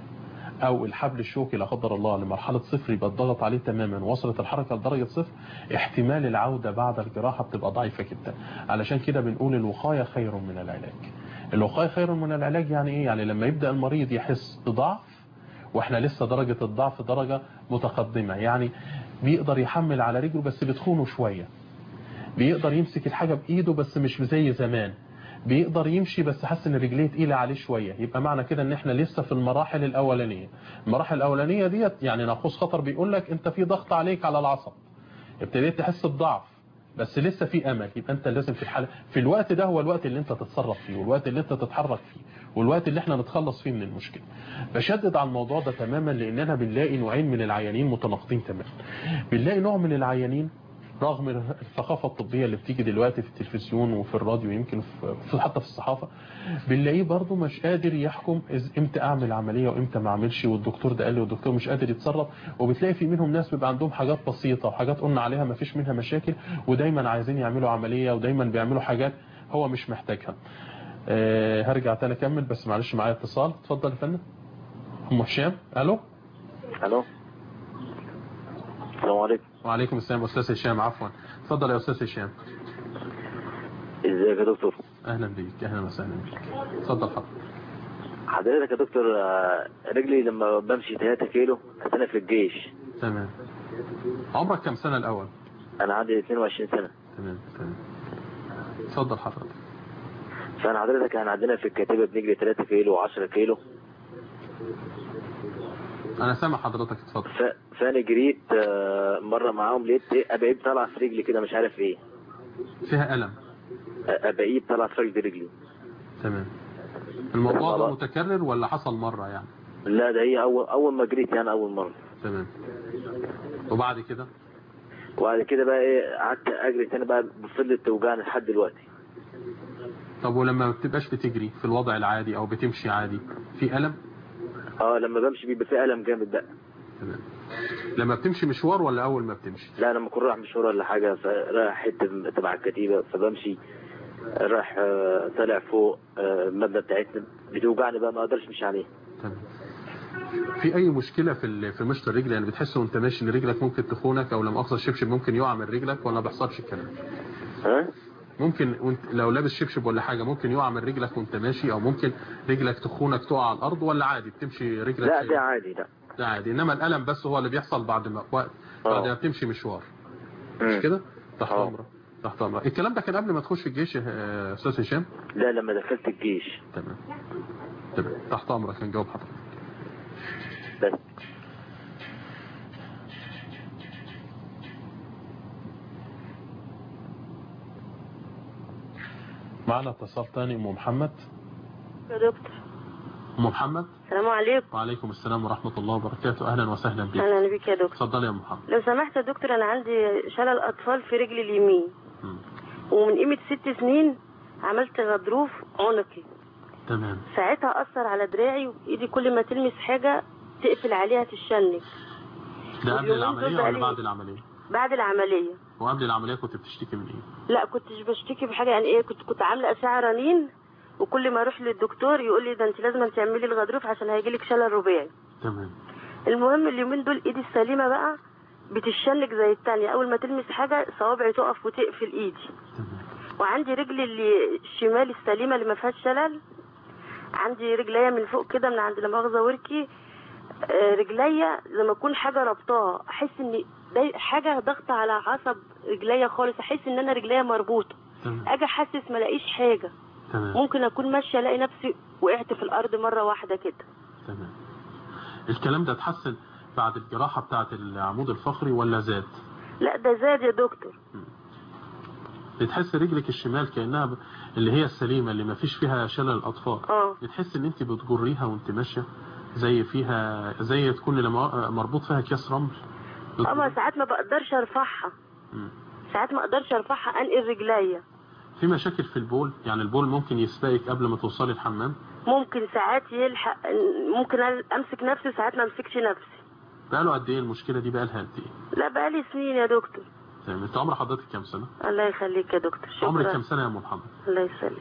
او الحبل الشوكي لا قدر الله لمرحله صفر يبقى الضغط عليه تماما وصلت الحركه لدرجه صفر احتمال العوده بعد الجراحه بتبقى ضعيفه جدا علشان كده بنقول الوقايه خير من العلاج الوقاية خير من العلاج يعني ايه يعني لما يبدأ المريض يحس بضعف واحنا لسه درجة الضعف درجة متقدمة يعني بيقدر يحمل على رجله بس بتخونه شوية بيقدر يمسك الحاجة بإيده بس مش زي زمان بيقدر يمشي بس حاسس ان رجليه تقيله عليه شويه يبقى معنى كده ان احنا لسه في المراحل الاولانيه المراحل الاولانيه ديت يعني ناقوس خطر بيقول لك انت في ضغط عليك على العصب ابتديت تحس بضعف بس لسه في امل يبقى انت لازم في الحاله في الوقت ده هو الوقت اللي انت تتصرف فيه والوقت اللي انت تتحرك فيه والوقت اللي احنا نتخلص فيه من المشكله بشدد على الموضوع ده تماما لاننا بنلاقي نوعين من العيانين متناقضين تماما بنلاقي نوع من العيانين رغم الثقافة الطبية اللي بتيجي دلوقتي في التلفزيون وفي الراديو يمكن في حتى في الصحافة بنلاقيه برضه مش قادر يحكم إز- امتى اعمل عملية وامتى ما اعملش والدكتور ده قال لي والدكتور مش قادر يتصرف وبتلاقي في منهم ناس بيبقى عندهم حاجات بسيطة وحاجات قلنا عليها ما فيش منها مشاكل ودايما عايزين يعملوا عملية ودايما بيعملوا حاجات هو مش محتاجها أه هرجع تاني اكمل بس معلش معايا اتصال اتفضل يا فندم ام هشام الو الو السلام عليكم وعليكم السلام استاذ هشام عفوا اتفضل يا استاذ هشام ازيك يا دكتور اهلا بيك اهلا وسهلا بيك اتفضل حضرتك حضرتك يا دكتور آه، رجلي لما بمشي 3 كيلو انا في الجيش تمام عمرك كم سنة الأول انا عندي 22 سنه تمام تمام اتفضل حضرتك فانا حضرتك احنا عندنا في الكتيبه بنجري 3 كيلو و10 كيلو أنا سامع حضرتك اتفضل ف... فانا جريت آه، مره معاهم لقيت ايه ابعيب طالع في رجلي كده مش عارف ايه فيها ألم آه، ابعيب طالع في رجلي رجلي تمام الموضوع ده خلاص. متكرر ولا حصل مرة يعني لا ده هي اول اول ما جريت يعني اول مره تمام وبعد كده وبعد كده بقى ايه قعدت اجري تاني بقى بفضلت توجعني لحد دلوقتي طب ولما ما بتبقاش بتجري في الوضع العادي أو بتمشي عادي في ألم اه لما بمشي بيبقى في الم جامد بقى تمام لما بتمشي مشوار ولا أول ما بتمشي لا لما اكون رايح مشوار ولا حاجه فرايح حته تبع الكتيبه فبمشي رايح آه، طالع فوق آه، المبنى بتاعتنا بتوجعني بقى ما اقدرش امشي عليه تمام في أي مشكلة في ال- في مشط الرجل يعني بتحس وأنت ماشي إن رجلك ممكن تخونك أو لما أقصى الشبشب ممكن يقع من رجلك ولا ما بيحصلش الكلام ها ممكن وانت لو لابس شبشب ولا حاجة ممكن يقع من رجلك وانت ماشي او ممكن رجلك تخونك تقع على الارض ولا عادي بتمشي رجلك لا شيء؟ ده عادي لا ده عادي انما الالم بس هو اللي بيحصل بعد ما وقت بعد ما اه بتمشي مشوار مم. مش كده تحت اه. امرك تحت امرك الكلام ده كان قبل ما تخش الجيش يا استاذ هشام لا لما دخلت الجيش تمام تمام تحت امرك هنجاوب حضرتك بس معنا اتصال تاني ام محمد يا دكتور ام محمد السلام عليكم وعليكم السلام ورحمة الله وبركاته اهلا وسهلا بك اهلا بيك يا دكتور اتفضلي يا ام محمد لو سمحت يا دكتور انا عندي شلل اطفال في رجلي اليمين مم. ومن قيمه ست سنين عملت غضروف عنقي تمام ساعتها اثر على دراعي وايدي كل ما تلمس حاجه تقفل عليها تشنج ده قبل واليومين دول العملية بقى ولا لي- بعد العملية بعد العمليه وقبل العملية كنت بتشتكي من ايه لا كنتش بشتكي بحاجه يعني ايه كنت كنت عامله اشعه رنين وكل ما اروح للدكتور يقول لي ده انت لازم تعملي الغضروف عشان هيجيلك شلل رباعي تمام المهم اليومين دول ايدي السليمه بقى بتشنج زي التانية اول ما تلمس حاجه صوابعي تقف وتقفل ايدي تمام وعندي رجلي اللي الشمال السليمه اللي ما فيهاش شلل عندي رجليا من فوق كده من عند لا مؤاخذه وركي آه، رجليا لما اكون حاجه ربطاها احس ان ده حاجه ضغطه على عصب رجليا خالص احس ان انا رجليا مربوطه تمام اجي احسس ما الاقيش حاجه تمام ممكن اكون ماشيه الاقي نفسي وقعت في الارض مره واحده كده تمام الكلام ده اتحسن بعد الجراحة بتاعت العمود الفقري ولا زاد لا ده زاد يا دكتور بتحس رجلك الشمال كأنها ب... اللي هي السليمة اللي ما فيش فيها شلل أطفال اه بتحس ان انت بتجريها وانت ماشية زي فيها زي تكون لما مربوط فيها اكياس رمل اما ساعات ما بقدرش ارفعها مم. ساعات ما اقدرش ارفعها انقل رجليا في مشاكل في البول يعني البول ممكن يسبقك قبل ما توصلي الحمام ممكن ساعات يلحق ممكن امسك نفسي ساعات ما امسكش نفسي بقاله قد ايه المشكلة دي بقالها قد ايه لا بقالي سنين يا دكتور تمام انت عمر حضرتك كام سنة الله يخليك يا دكتور عمرك شكرا كام سنة يا ام محمد الله يسلمك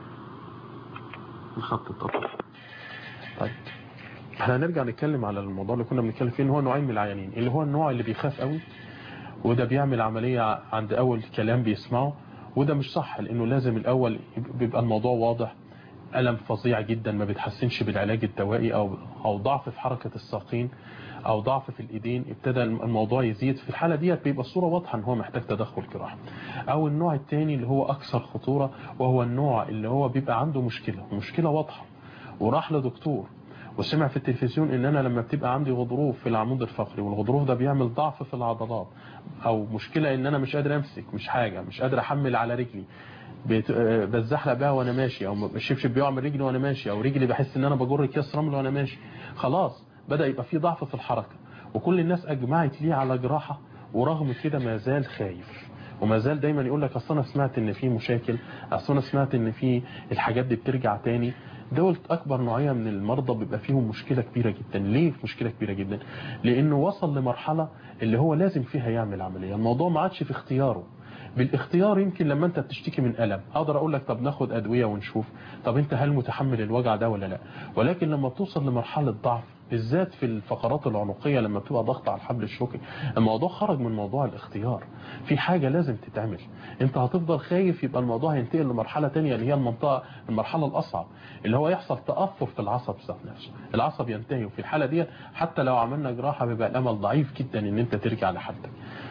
الخط التطور طيب احنا هنرجع نتكلم على الموضوع اللي كنا بنتكلم فيه ان هو نوعين من العيانين اللي هو النوع اللي بيخاف قوي وده بيعمل عملية عند اول كلام بيسمعه وده مش صح لانه لازم الاول بيبقى الموضوع واضح ألم فظيع جدا ما بيتحسنش بالعلاج الدوائي أو أو ضعف في حركة الساقين أو ضعف في الإيدين ابتدى الموضوع يزيد في الحالة ديت بيبقى الصورة واضحة إن هو محتاج تدخل جراحي أو النوع الثاني اللي هو أكثر خطورة وهو النوع اللي هو بيبقى عنده مشكلة مشكلة واضحة وراح لدكتور وسمع في التلفزيون ان انا لما بتبقى عندي غضروف في العمود الفقري والغضروف ده بيعمل ضعف في العضلات او مشكلة ان انا مش قادر امسك مش حاجة مش قادر احمل على رجلي بت- آه، بتزحلق بيها وانا ماشي او الشبشب بيقع من رجلي وانا ماشي او رجلي بحس ان انا بجر اكياس رمل وانا ماشي خلاص بدا يبقى في ضعف في الحركه وكل الناس اجمعت ليه على جراحه ورغم كده ما زال خايف وما زال دايما يقول لك اصل انا سمعت ان في مشاكل اصل انا سمعت ان في الحاجات دي بترجع تاني دول اكبر نوعيه من المرضى بيبقى فيهم مشكله كبيره جدا ليه مشكله كبيره جدا لانه وصل لمرحله اللي هو لازم فيها يعمل عمليه الموضوع ما عادش في اختياره بالاختيار يمكن لما انت بتشتكي من الم اقدر اقول لك طب ناخد ادويه ونشوف طب انت هل متحمل الوجع ده ولا لا ولكن لما بتوصل لمرحله ضعف بالذات في الفقرات العنقيه لما بتبقى ضغط على الحبل الشوكي الموضوع خرج من موضوع الاختيار في حاجه لازم تتعمل انت هتفضل خايف يبقى الموضوع هينتقل لمرحله تانية اللي هي المنطقه المرحله الاصعب اللي هو يحصل تاثر في العصب ذات نفسه العصب ينتهي وفي الحاله دي حتى لو عملنا جراحه بيبقى الامل ضعيف جدا ان انت ترجع لحالتك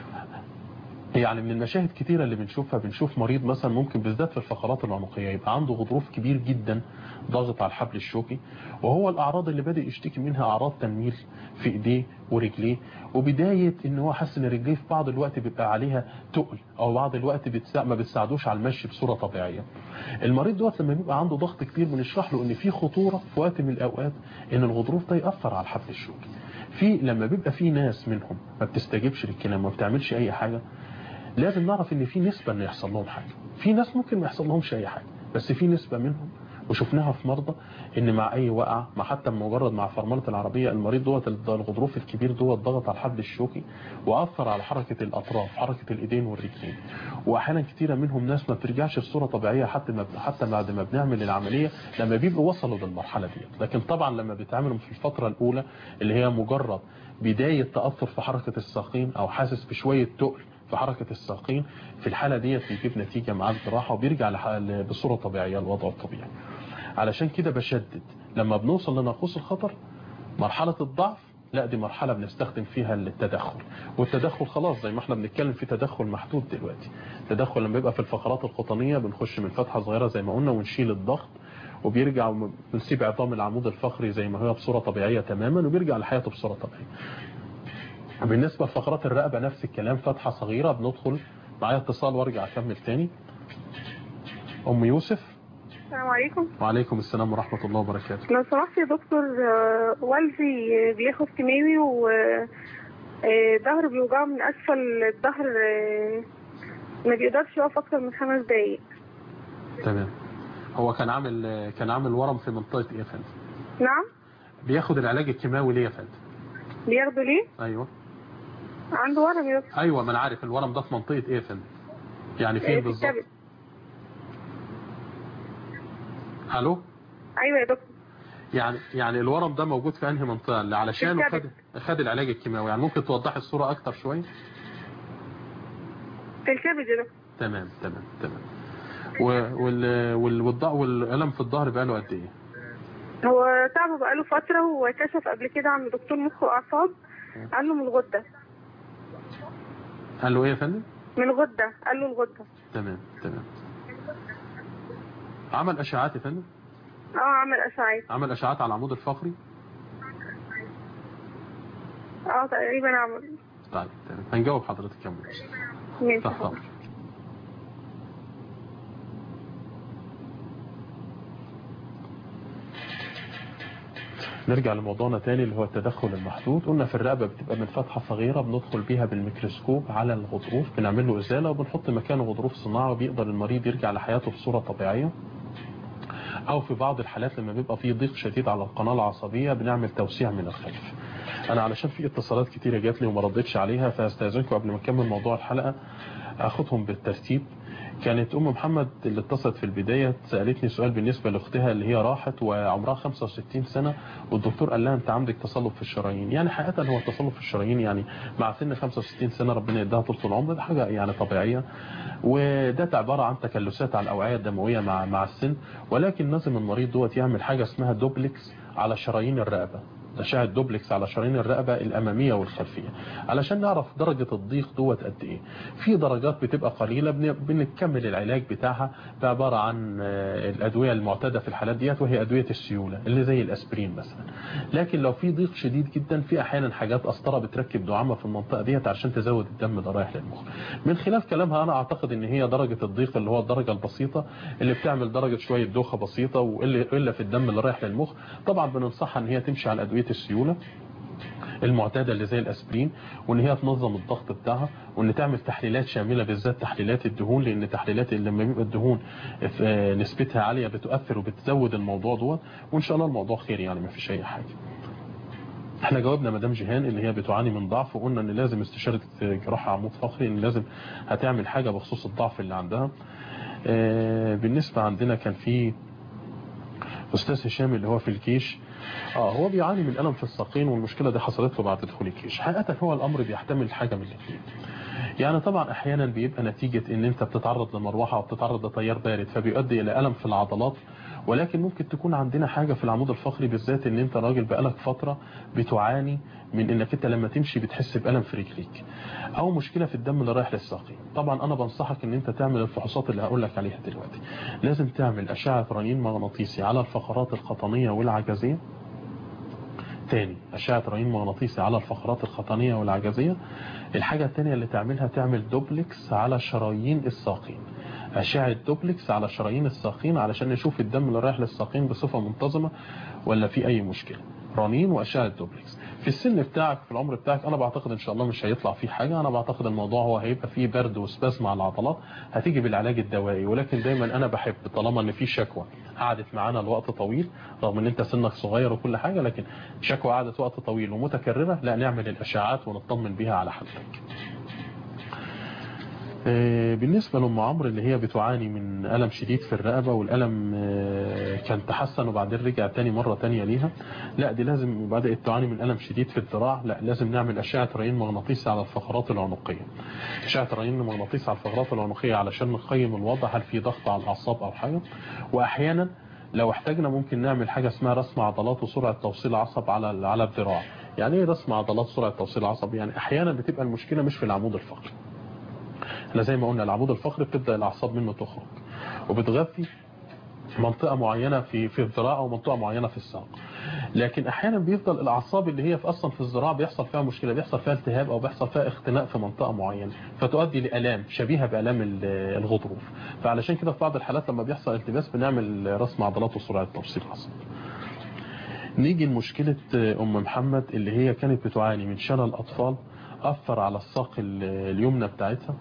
يعني من المشاهد كتيرة اللي بنشوفها بنشوف مريض مثلا ممكن بالذات في الفقرات العنقية يبقى عنده غضروف كبير جدا ضاغط على الحبل الشوكي وهو الأعراض اللي بدأ يشتكي منها أعراض تنميل في إيديه ورجليه وبداية إن هو حس إن رجليه في بعض الوقت بيبقى عليها تقل أو بعض الوقت بتسا... ما بتساعدوش على المشي بصورة طبيعية المريض دوت لما بيبقى عنده ضغط كبير بنشرح له إن في خطورة في وقت من الأوقات إن الغضروف ده يأثر على الحبل الشوكي في لما بيبقى في ناس منهم ما بتستجيبش للكلام ما بتعملش أي حاجة لازم نعرف ان في نسبة ان يحصل لهم حاجة في ناس ممكن ما يحصل لهمش اي حاجة بس في نسبة منهم وشفناها في مرضى ان مع اي وقعة مع حتى مجرد مع فرملة العربية المريض دوت الغضروف الكبير دوت ضغط على الحبل الشوكي واثر على حركة الاطراف حركة الايدين والرجلين واحيانا كتيرة منهم ناس ما بترجعش بصورة طبيعية حتى ما حتى بعد ما بنعمل العملية لما بيبقوا وصلوا للمرحلة ديت لكن طبعا لما بيتعاملوا في الفترة الاولى اللي هي مجرد بداية تأثر في حركة الساقين او حاسس بشوية تقل في حركة الساقين في الحالة ديت بيجيب نتيجة مع الجراحة وبيرجع لح- بصورة طبيعية الوضع الطبيعي علشان كده بشدد لما بنوصل لناقوس الخطر مرحلة الضعف لا دي مرحلة بنستخدم فيها التدخل والتدخل خلاص زي ما احنا بنتكلم في تدخل محدود دلوقتي تدخل لما يبقى في الفقرات القطنية بنخش من فتحة صغيرة زي ما قلنا ونشيل الضغط وبيرجع ونسيب عظام العمود الفقري زي ما هي بصورة طبيعية تماما وبيرجع لحياته بصورة طبيعية بالنسبة لفقرات الرقبة نفس الكلام فتحة صغيرة بندخل معايا اتصال وارجع اكمل تاني ام يوسف السلام عليكم وعليكم السلام ورحمة الله وبركاته لو سمحت يا دكتور آه، والدي بياخد كيماوي و آه، ظهره بيوجعه من اسفل الظهر آه، ما بيقدرش يقف اكتر من خمس دقايق تمام هو كان عامل كان عامل ورم في منطقة ايه يا فندم نعم بياخد العلاج الكيماوي ليه يا فندم بياخده ليه ايوه عنده ورم يا دكتور ايوه ما انا عارف الورم ده في منطقة ايه يا فندم يعني آه، فين في بالظبط الكبد الو ايوه يا دكتور يعني يعني الورم ده موجود في انهي منطقة اللي علشانه في خد خد العلاج الكيماوي يعني ممكن توضحي الصورة اكتر شوية في الكبد يا دكتور تمام تمام تمام و- وال وال والض- والالم في الظهر بقى له قد ايه هو تعبه بقاله فترة وكشف قبل كده عند دكتور مخ وأعصاب قال له من الغدة قال له ايه يا فندم من الغدة قال له الغدة تمام تمام عمل اشعاعات يا فندم اه عمل أشعاعات عمل اشعاعات على العمود الفقري اه تقريبا عمل طيب تمام هنجاوب حضرتك يا أم يوسف. ماشي تحت امرك نرجع لموضوعنا تاني اللي هو التدخل المحدود قلنا في الرقبة بتبقى من فتحة صغيرة بندخل بيها بالميكروسكوب على الغضروف بنعمل له إزالة وبنحط مكانه غضروف صناعي وبيقدر المريض يرجع لحياته بصورة طبيعية أو في بعض الحالات لما بيبقى فيه ضيق شديد على القناة العصبية بنعمل توسيع من الخلف أنا علشان في اتصالات كتيرة جات لي وما ردتش عليها فاستاذنكم قبل ما نكمل موضوع الحلقة أخدهم بالترتيب كانت ام محمد اللي اتصلت في البدايه سالتني سؤال بالنسبه لاختها اللي هي راحت وعمرها 65 سنه والدكتور قال لها انت عندك تصلب في الشرايين يعني حقيقه هو التصلب في الشرايين يعني مع سن 65 سنه ربنا يديها طول العمر ده حاجه يعني طبيعيه وده عباره عن تكلسات على الاوعيه الدمويه مع مع السن ولكن لازم المريض دوت يعمل حاجه اسمها دوبلكس على شرايين الرقبه أشعة دوبلكس على شرايين الرقبة الأمامية والخلفية علشان نعرف درجة الضيق دوت قد إيه في درجات بتبقى قليلة بن- بنكمل العلاج بتاعها بعبارة عن آه، الأدوية المعتادة في الحالات ديت وهي أدوية السيولة اللي زي الأسبرين مثلا لكن لو في ضيق شديد جدا في أحيانا حاجات قسطرة بتركب دعامة في المنطقة ديت عشان تزود الدم اللي رايح للمخ من خلال كلامها أنا أعتقد إن هي درجة الضيق اللي هو الدرجة البسيطة اللي بتعمل درجة شوية دوخة بسيطة وإلا إلا في الدم اللي رايح للمخ طبعا بننصحها إن هي تمشي على أدوية السيولة المعتادة اللي زي الأسبرين وإن هي تنظم الضغط بتاعها وإن تعمل تحليلات شاملة بالذات تحليلات الدهون لأن تحليلات لما بيبقى الدهون آه، نسبتها عالية بتؤثر وبتزود الموضوع دوت وإن شاء الله الموضوع خير يعني ما فيش أي حاجة احنا جاوبنا مدام جيهان اللي هي بتعاني من ضعف وقلنا ان لازم استشارة جراحة عمود فقري ان لازم هتعمل حاجة بخصوص الضعف اللي عندها آه، بالنسبة عندنا كان في استاذ هشام اللي هو في الجيش اه هو بيعاني من الم في الساقين والمشكله دي حصلت له بعد دخول الجيش حقيقه هو الامر بيحتمل حاجه من الاثنين يعني طبعا احيانا بيبقى نتيجه ان انت بتتعرض لمروحه او بتتعرض لتيار بارد فبيؤدي الى الم في العضلات ولكن ممكن تكون عندنا حاجه في العمود الفقري بالذات ان انت راجل بقالك فتره بتعاني من انك انت لما تمشي بتحس بالم في رجليك او مشكله في الدم اللي رايح للساقين طبعا انا بنصحك ان انت تعمل الفحوصات اللي هقول لك عليها دلوقتي لازم تعمل اشعه رنين مغناطيسي على الفقرات القطنيه والعجزيه تاني أشعة رنين مغناطيسي على الفقرات القطنية والعجزية الحاجة التانية اللي تعملها تعمل دوبلكس على شرايين الساقين أشعة دوبلكس على شرايين الساقين علشان نشوف الدم اللي رايح للساقين بصفة منتظمة ولا في أي مشكلة رنين وأشعة دوبلكس في السن بتاعك في العمر بتاعك أنا بعتقد إن شاء الله مش هيطلع فيه حاجة أنا بعتقد الموضوع هو هيبقى فيه برد وسبازم على العضلات هتيجي بالعلاج الدوائي ولكن دايما أنا بحب طالما إن في شكوى قعدت معانا لوقت طويل رغم ان انت سنك صغير وكل حاجة لكن شكوى قعدت وقت طويل ومتكررة لا نعمل الاشعاعات ونطمن بيها على حالتك آه، بالنسبة لأم عمرو اللي هي بتعاني من ألم شديد في الرقبة والألم آه، كان تحسن وبعدين رجع تاني مرة تانية ليها لا دي لازم بدأت تعاني من ألم شديد في الذراع لا لازم نعمل أشعة رنين مغناطيسي على الفقرات العنقية أشعة رنين مغناطيسي على الفقرات العنقية علشان نقيم الوضع هل في ضغط على الأعصاب أو حاجة وأحيانا لو احتاجنا ممكن نعمل حاجة اسمها رسم عضلات وسرعة توصيل عصب على على الذراع يعني ايه رسم عضلات سرعة توصيل عصب يعني احيانا بتبقى المشكلة مش في العمود الفقري احنا زي ما قلنا العمود الفقري بتبدأ الاعصاب منه تخرج وبتغذي منطقة معينة في في الذراع او منطقة معينة في الساق لكن احيانا بيفضل الاعصاب اللي هي في اصلا في الذراع بيحصل فيها مشكلة بيحصل فيها التهاب او بيحصل فيها اختناق في منطقة معينة فتؤدي لالام شبيهة بالام ال- الغضروف فعلشان كده في بعض الحالات لما بيحصل التباس بنعمل رسم عضلات وسرعة توصيل عصب نيجي لمشكلة ام محمد اللي هي كانت بتعاني من شلل اطفال اثر على الساق ال- اليمنى بتاعتها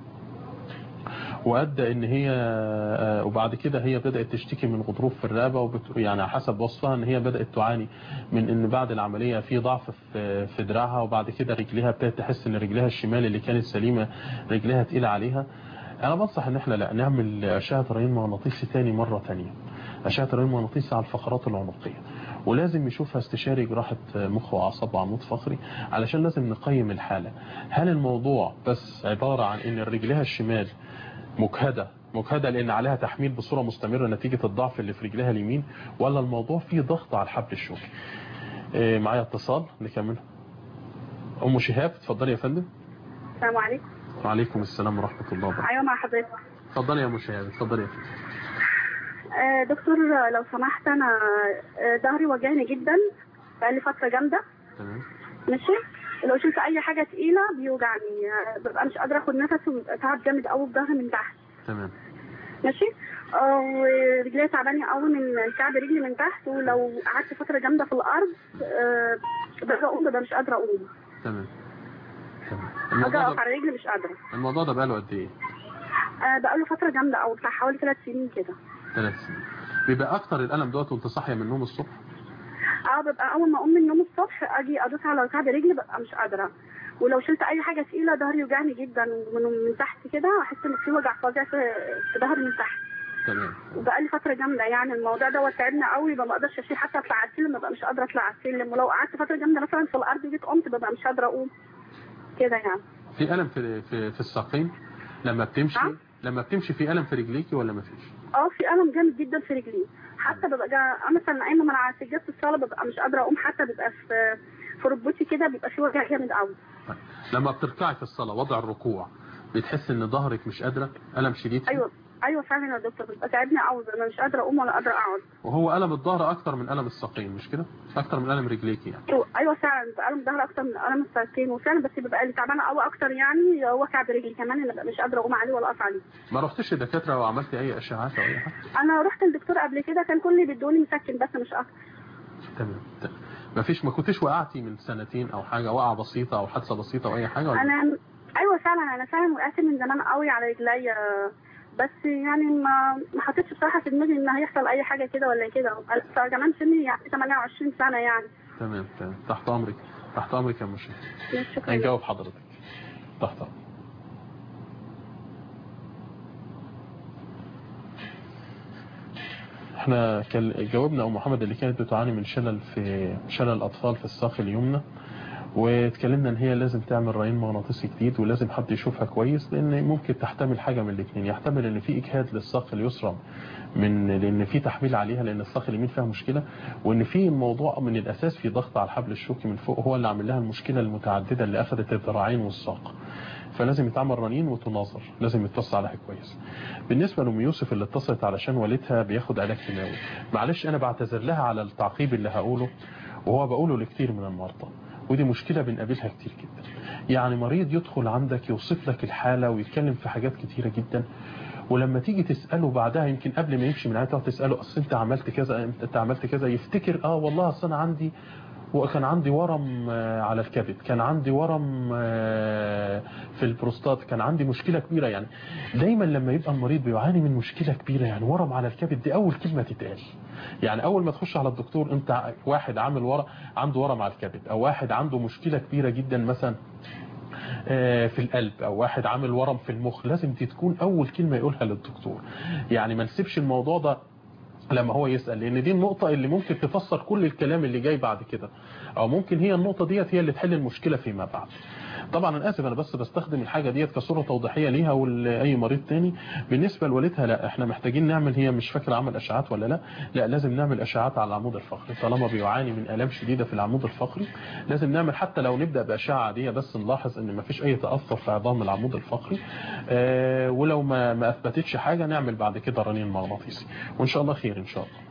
وادى ان هي آه، وبعد كده هي بدات تشتكي من غضروف في الرقبه وبت... يعني حسب وصفها ان هي بدات تعاني من ان بعد العمليه في ضعف في في دراعها وبعد كده رجليها ابتدت تحس ان رجليها الشمال اللي كانت سليمه رجليها تقيله عليها انا بنصح ان احنا لا نعمل اشعه رنين مغناطيسي تاني مره تانية اشعه رنين مغناطيسي على الفقرات العنقيه ولازم يشوفها استشاري جراحة مخ وأعصاب وعمود فقري علشان لازم نقيم الحالة هل الموضوع بس عبارة عن ان رجلها الشمال مجهدة مجهدة لأن عليها تحميل بصورة مستمرة نتيجة الضعف اللي في رجلها اليمين ولا الموضوع فيه ضغط على الحبل الشوكي إيه معايا اتصال نكمل أم شهاب اتفضلي يا فندم السلام عليكم وعليكم السلام ورحمة الله وبركاته ايوه مع حضرتك اتفضلي يا أم شهاب اتفضلي يا فندم آه دكتور لو سمحت انا آه ظهري وجعني جدا بقالي فتره جامده تمام ماشي لو شلت اي حاجه تقيله بيوجعني آه ببقى مش قادره اخد نفس وبيبقى تعب جامد قوي في ظهري من تحت تمام ماشي آه، ورجلي تعبانه قوي من كعب رجلي من تحت ولو قعدت فتره جامده في الارض آه بقدر اقوم ببقى مش قادره اقوم تمام تمام اجي الموضوع اقف ده على رجلي مش قادره الموضوع ده بقاله قد ايه؟ آه بقاله فتره جامده قوي بتاع حوالي ثلاث سنين كده ثلاث سنين بيبقى أكتر الألم دوت وأنت صاحية من النوم الصبح اه ببقى اول ما اقوم من النوم الصبح اجي ادوس على كعب رجلي ببقى مش قادره ولو شلت اي حاجه تقيله ظهري يوجعني جدا ومن من تحت كده احس ان في وجع فظيع في في ظهري من تحت تمام وبقالي فتره جامده يعني الموضوع ده تعبني قوي ما بقدرش اشيل حتى اطلع على السلم ببقى مش قادره اطلع على السلم ولو قعدت فتره جامده مثلا في الارض جيت قمت ببقى مش قادره اقوم كده يعني في ألم في في, في الساقين لما بتمشي نعم. لما بتمشي في ألم في رجليكي ولا ما فيش اه في الم جامد جدا في رجلي حتى ببقى جا... مثلا نايمه من على سجاده الصاله ببقى مش قادره اقوم حتى بيبقى في في ركبتي كده بيبقى في وجع جامد قوي طيب. لما بتركعي في الصلاة وضع الركوع بتحس ان ظهرك مش قادرة ألم شديد فيه؟ ايوه ايوه فعلا يا دكتور بيبقى تعبني قوي انا مش قادره اقوم ولا قادره اقعد وهو ألم الظهر أكتر من ألم الساقين مش كده أكتر من ألم رجليكي يعني ايوه ايوه فعلا بيبقى الم ظهري اكتر من الم الساقين وفعلا بس بيبقى اللي تعبانه قوي اكتر يعني هو كعب رجلي كمان اللي ببقى مش قادره اقوم عليه ولا اقف عليه ما رحتش لدكاترة وعملتي أي أشعات أو أي حاجة انا رحت للدكتور قبل كده كان كل اللي بيدوني مسكن بس مش اكتر تمام تمام ما فيش ما كنتش وقعتي من سنتين أو حاجة وقعة بسيطة أو حادثة بسيطة أو أي حاجة ولا انا ايوه فعلا انا فعلا وقعت من زمان قوي على رجليا بس يعني ما ما حطيتش بصراحه في دماغي ان هيحصل اي حاجه كده ولا كده كمان سني يعني 28 سنه يعني تمام تمام تحت أمرك تحت أمرك يا مشير شكرا هنجاوب حضرتك تحت أمرك احنا كان- جاوبنا ام محمد اللي كانت بتعاني من شلل في شلل الاطفال في الساق اليمنى واتكلمنا ان هي لازم تعمل رنين مغناطيسي جديد ولازم حد يشوفها كويس لان ممكن تحتمل حاجه من الاثنين يحتمل ان في اجهاد للساق اليسرى من لان في تحميل عليها لان الساق اليمين فيها مشكله وان في الموضوع من الاساس في ضغط على الحبل الشوكي من فوق هو اللي عامل لها المشكله المتعدده اللي اخذت الذراعين والساق فلازم يتعمل رنين وتناظر لازم يتصل عليها كويس بالنسبة لأم يوسف اللي اتصلت علشان والدها بياخد علاج كيماوي معلش أنا بعتذر لها على التعقيب اللي هقوله وهو بقوله لكتير من المرضى ودي مشكلة بنقابلها كتير جدا يعني مريض يدخل عندك يوصف لك الحالة ويتكلم في حاجات كتيرة جدا ولما تيجي تسأله بعدها يمكن قبل ما يمشي من عيادته تسأله أصل أنت عملت كذا أنت عملت كذا يفتكر آه والله أصل أنا عندي وكان عندي ورم آه، على الكبد كان عندي ورم آه، في البروستات كان عندي مشكلة كبيرة يعني دايما لما يبقى المريض بيعاني من مشكلة كبيرة يعني ورم على الكبد دي أول كلمة تتقال يعني أول ما تخش على الدكتور أنت واحد عامل ورم عنده ورم على الكبد أو واحد عنده مشكلة كبيرة جدا مثلا آه، في القلب او واحد عامل ورم في المخ لازم دي تكون اول كلمة يقولها للدكتور يعني ما نسيبش الموضوع ده لما هو يسأل لان دي النقطة اللي ممكن تفسر كل الكلام اللي جاي بعد كده او ممكن هي النقطة ديت هي اللي تحل المشكلة فيما بعد طبعا انا اسف انا بس بستخدم الحاجة ديت كصورة توضيحية ليها ولاي مريض تاني بالنسبة لوالدها لا احنا محتاجين نعمل هي مش فاكرة عمل اشعاعات ولا لا لا لازم نعمل اشعاعات على العمود الفقري طالما بيعاني من الام شديدة في العمود الفقري لازم نعمل حتى لو نبدأ باشعة عادية بس نلاحظ ان مفيش اي تأثر في عظام العمود الفقري اه ولو ما ما اثبتتش حاجة نعمل بعد كده رنين مغناطيسي وان شاء الله خير ان شاء الله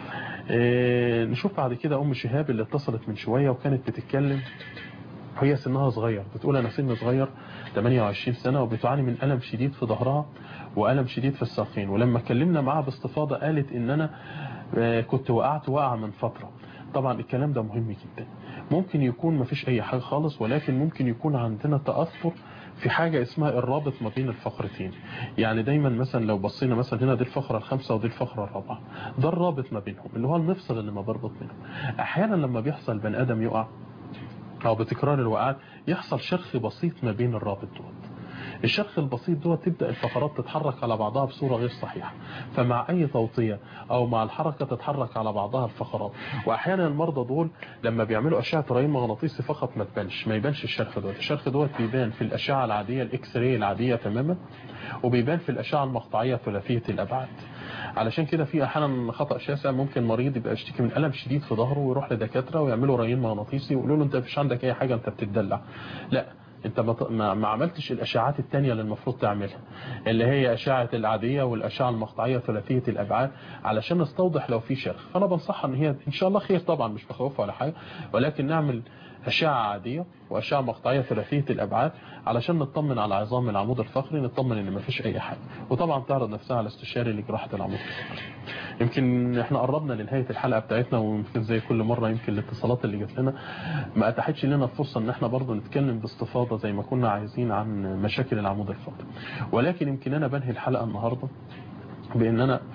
اه نشوف بعد كده ام شهاب اللي اتصلت من شوية وكانت بتتكلم هي سنها صغير بتقول انا سن صغير 28 سنة وبتعاني من ألم شديد في ظهرها وألم شديد في الساقين ولما اتكلمنا معاها باستفاضة قالت ان انا آه، كنت وقعت وقعة من فترة طبعا الكلام ده مهم جدا ممكن يكون مفيش اي حاجة خالص ولكن ممكن يكون عندنا تأثر في حاجة اسمها الرابط ما بين الفقرتين يعني دايما مثلا لو بصينا مثلا هنا دي الفقرة الخامسة ودي الفقرة الرابعة ده الرابط ما بينهم اللي هو المفصل اللي ما بربط بينهم احيانا لما بيحصل بني ادم يقع او بتكرار الوقعات يحصل شرخ بسيط ما بين الرابط دوت الشرخ البسيط دوت تبدأ الفقرات تتحرك على بعضها بصورة غير صحيحة فمع أي توطية أو مع الحركة تتحرك على بعضها الفقرات وأحيانا المرضى دول لما بيعملوا أشعة رأي مغناطيسي فقط ما تبانش ما يبانش الشرخ دوت الشرخ دوت بيبان في الأشعة العادية الإكس راي العادية تماما وبيبان في الأشعة المقطعية ثلاثية الأبعاد علشان كده في احيانا خطا شاسع ممكن مريض يبقى يشتكي من الم شديد في ظهره ويروح لدكاتره ويعملوا رنين مغناطيسي ويقولوا له انت مفيش عندك اي حاجه انت بتدلع لا انت ما ط- ما ما عملتش الاشعاعات التانية اللي المفروض تعملها اللي هي اشعه العاديه والاشعه المقطعيه ثلاثيه الابعاد علشان نستوضح لو في شرخ فانا بنصحها ان هي ان شاء الله خير طبعا مش بخوفها ولا حاجه ولكن نعمل أشعة عادية وأشعة مقطعية ثلاثية الأبعاد علشان نطمن على عظام العمود الفقري نطمن إن مفيش أي حاجة وطبعا تعرض نفسها على استشاري لجراحة العمود الفقري يمكن احنا قربنا لنهاية الحلقة بتاعتنا ويمكن زي كل مرة يمكن الاتصالات اللي جات لنا ما أتاحتش لنا الفرصة إن احنا برضه نتكلم باستفاضة زي ما كنا عايزين عن مشاكل العمود الفقري ولكن يمكن أنا بنهي الحلقة النهاردة بان انا في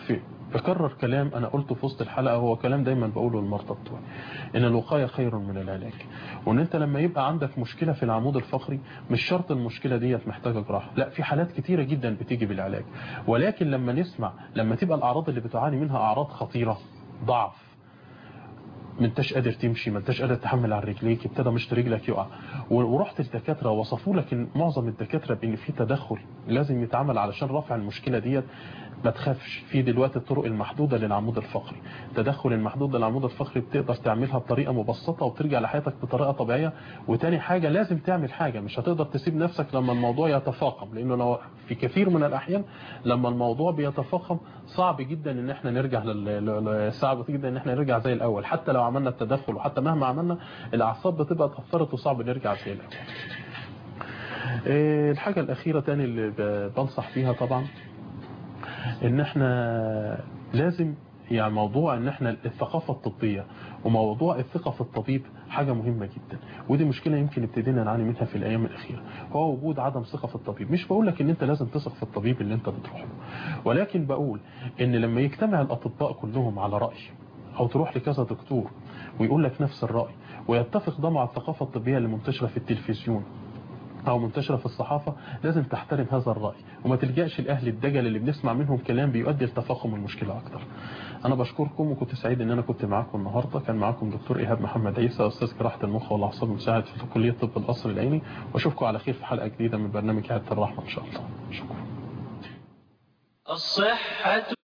بكرر كلام انا قلته في وسط الحلقه هو كلام دايما بقوله للمرضى بتوعي ان الوقايه خير من العلاج وان انت لما يبقى عندك مشكله في العمود الفقري مش شرط المشكله ديت محتاجه جراحه لا في حالات كتيره جدا بتيجي بالعلاج ولكن لما نسمع لما تبقى الاعراض اللي بتعاني منها اعراض خطيره ضعف ما انتش قادر تمشي ما انتش قادر تحمل على رجليك ابتدى مشط رجلك يقع ورحت الدكاتره وصفوا لك ان معظم الدكاتره بان في تدخل لازم يتعمل علشان رفع المشكله ديت ما تخافش في دلوقتي الطرق المحدوده للعمود الفقري التدخل المحدود للعمود الفقري بتقدر تعملها بطريقه مبسطه وترجع لحياتك بطريقه طبيعيه وتاني حاجه لازم تعمل حاجه مش هتقدر تسيب نفسك لما الموضوع يتفاقم لانه لو في كثير من الاحيان لما الموضوع بيتفاقم صعب جدا ان احنا نرجع لل... صعب جدا ان احنا نرجع زي الاول حتى لو عملنا التدخل وحتى مهما عملنا الاعصاب بتبقى اتاثرت وصعب نرجع زي الاول الحاجه الاخيره تاني اللي بنصح فيها طبعا ان احنا لازم يعني موضوع ان احنا الثقافة الطبية وموضوع الثقة في الطبيب حاجة مهمة جدا ودي مشكلة يمكن ابتدينا نعاني منها في الايام الاخيرة هو وجود عدم ثقة في الطبيب مش بقول لك ان انت لازم تثق في الطبيب اللي انت بتروح له ولكن بقول ان لما يجتمع الاطباء كلهم على رأي او تروح لكذا دكتور ويقول لك نفس الرأي ويتفق ده مع الثقافة الطبية اللي منتشرة في التلفزيون او منتشرة في الصحافة لازم تحترم هذا الرأي وما تلجأش لأهل الدجل اللي بنسمع منهم كلام بيؤدي لتفاقم المشكلة أكتر أنا بشكركم وكنت سعيد إن أنا كنت معاكم النهاردة كان معاكم دكتور إيهاب محمد عيسى أستاذ جراحة المخ والأعصاب مساعد في كلية طب القصر العيني وأشوفكم على خير في حلقة جديدة من برنامج عيادة الرحمة إن شاء الله شكرا الصحة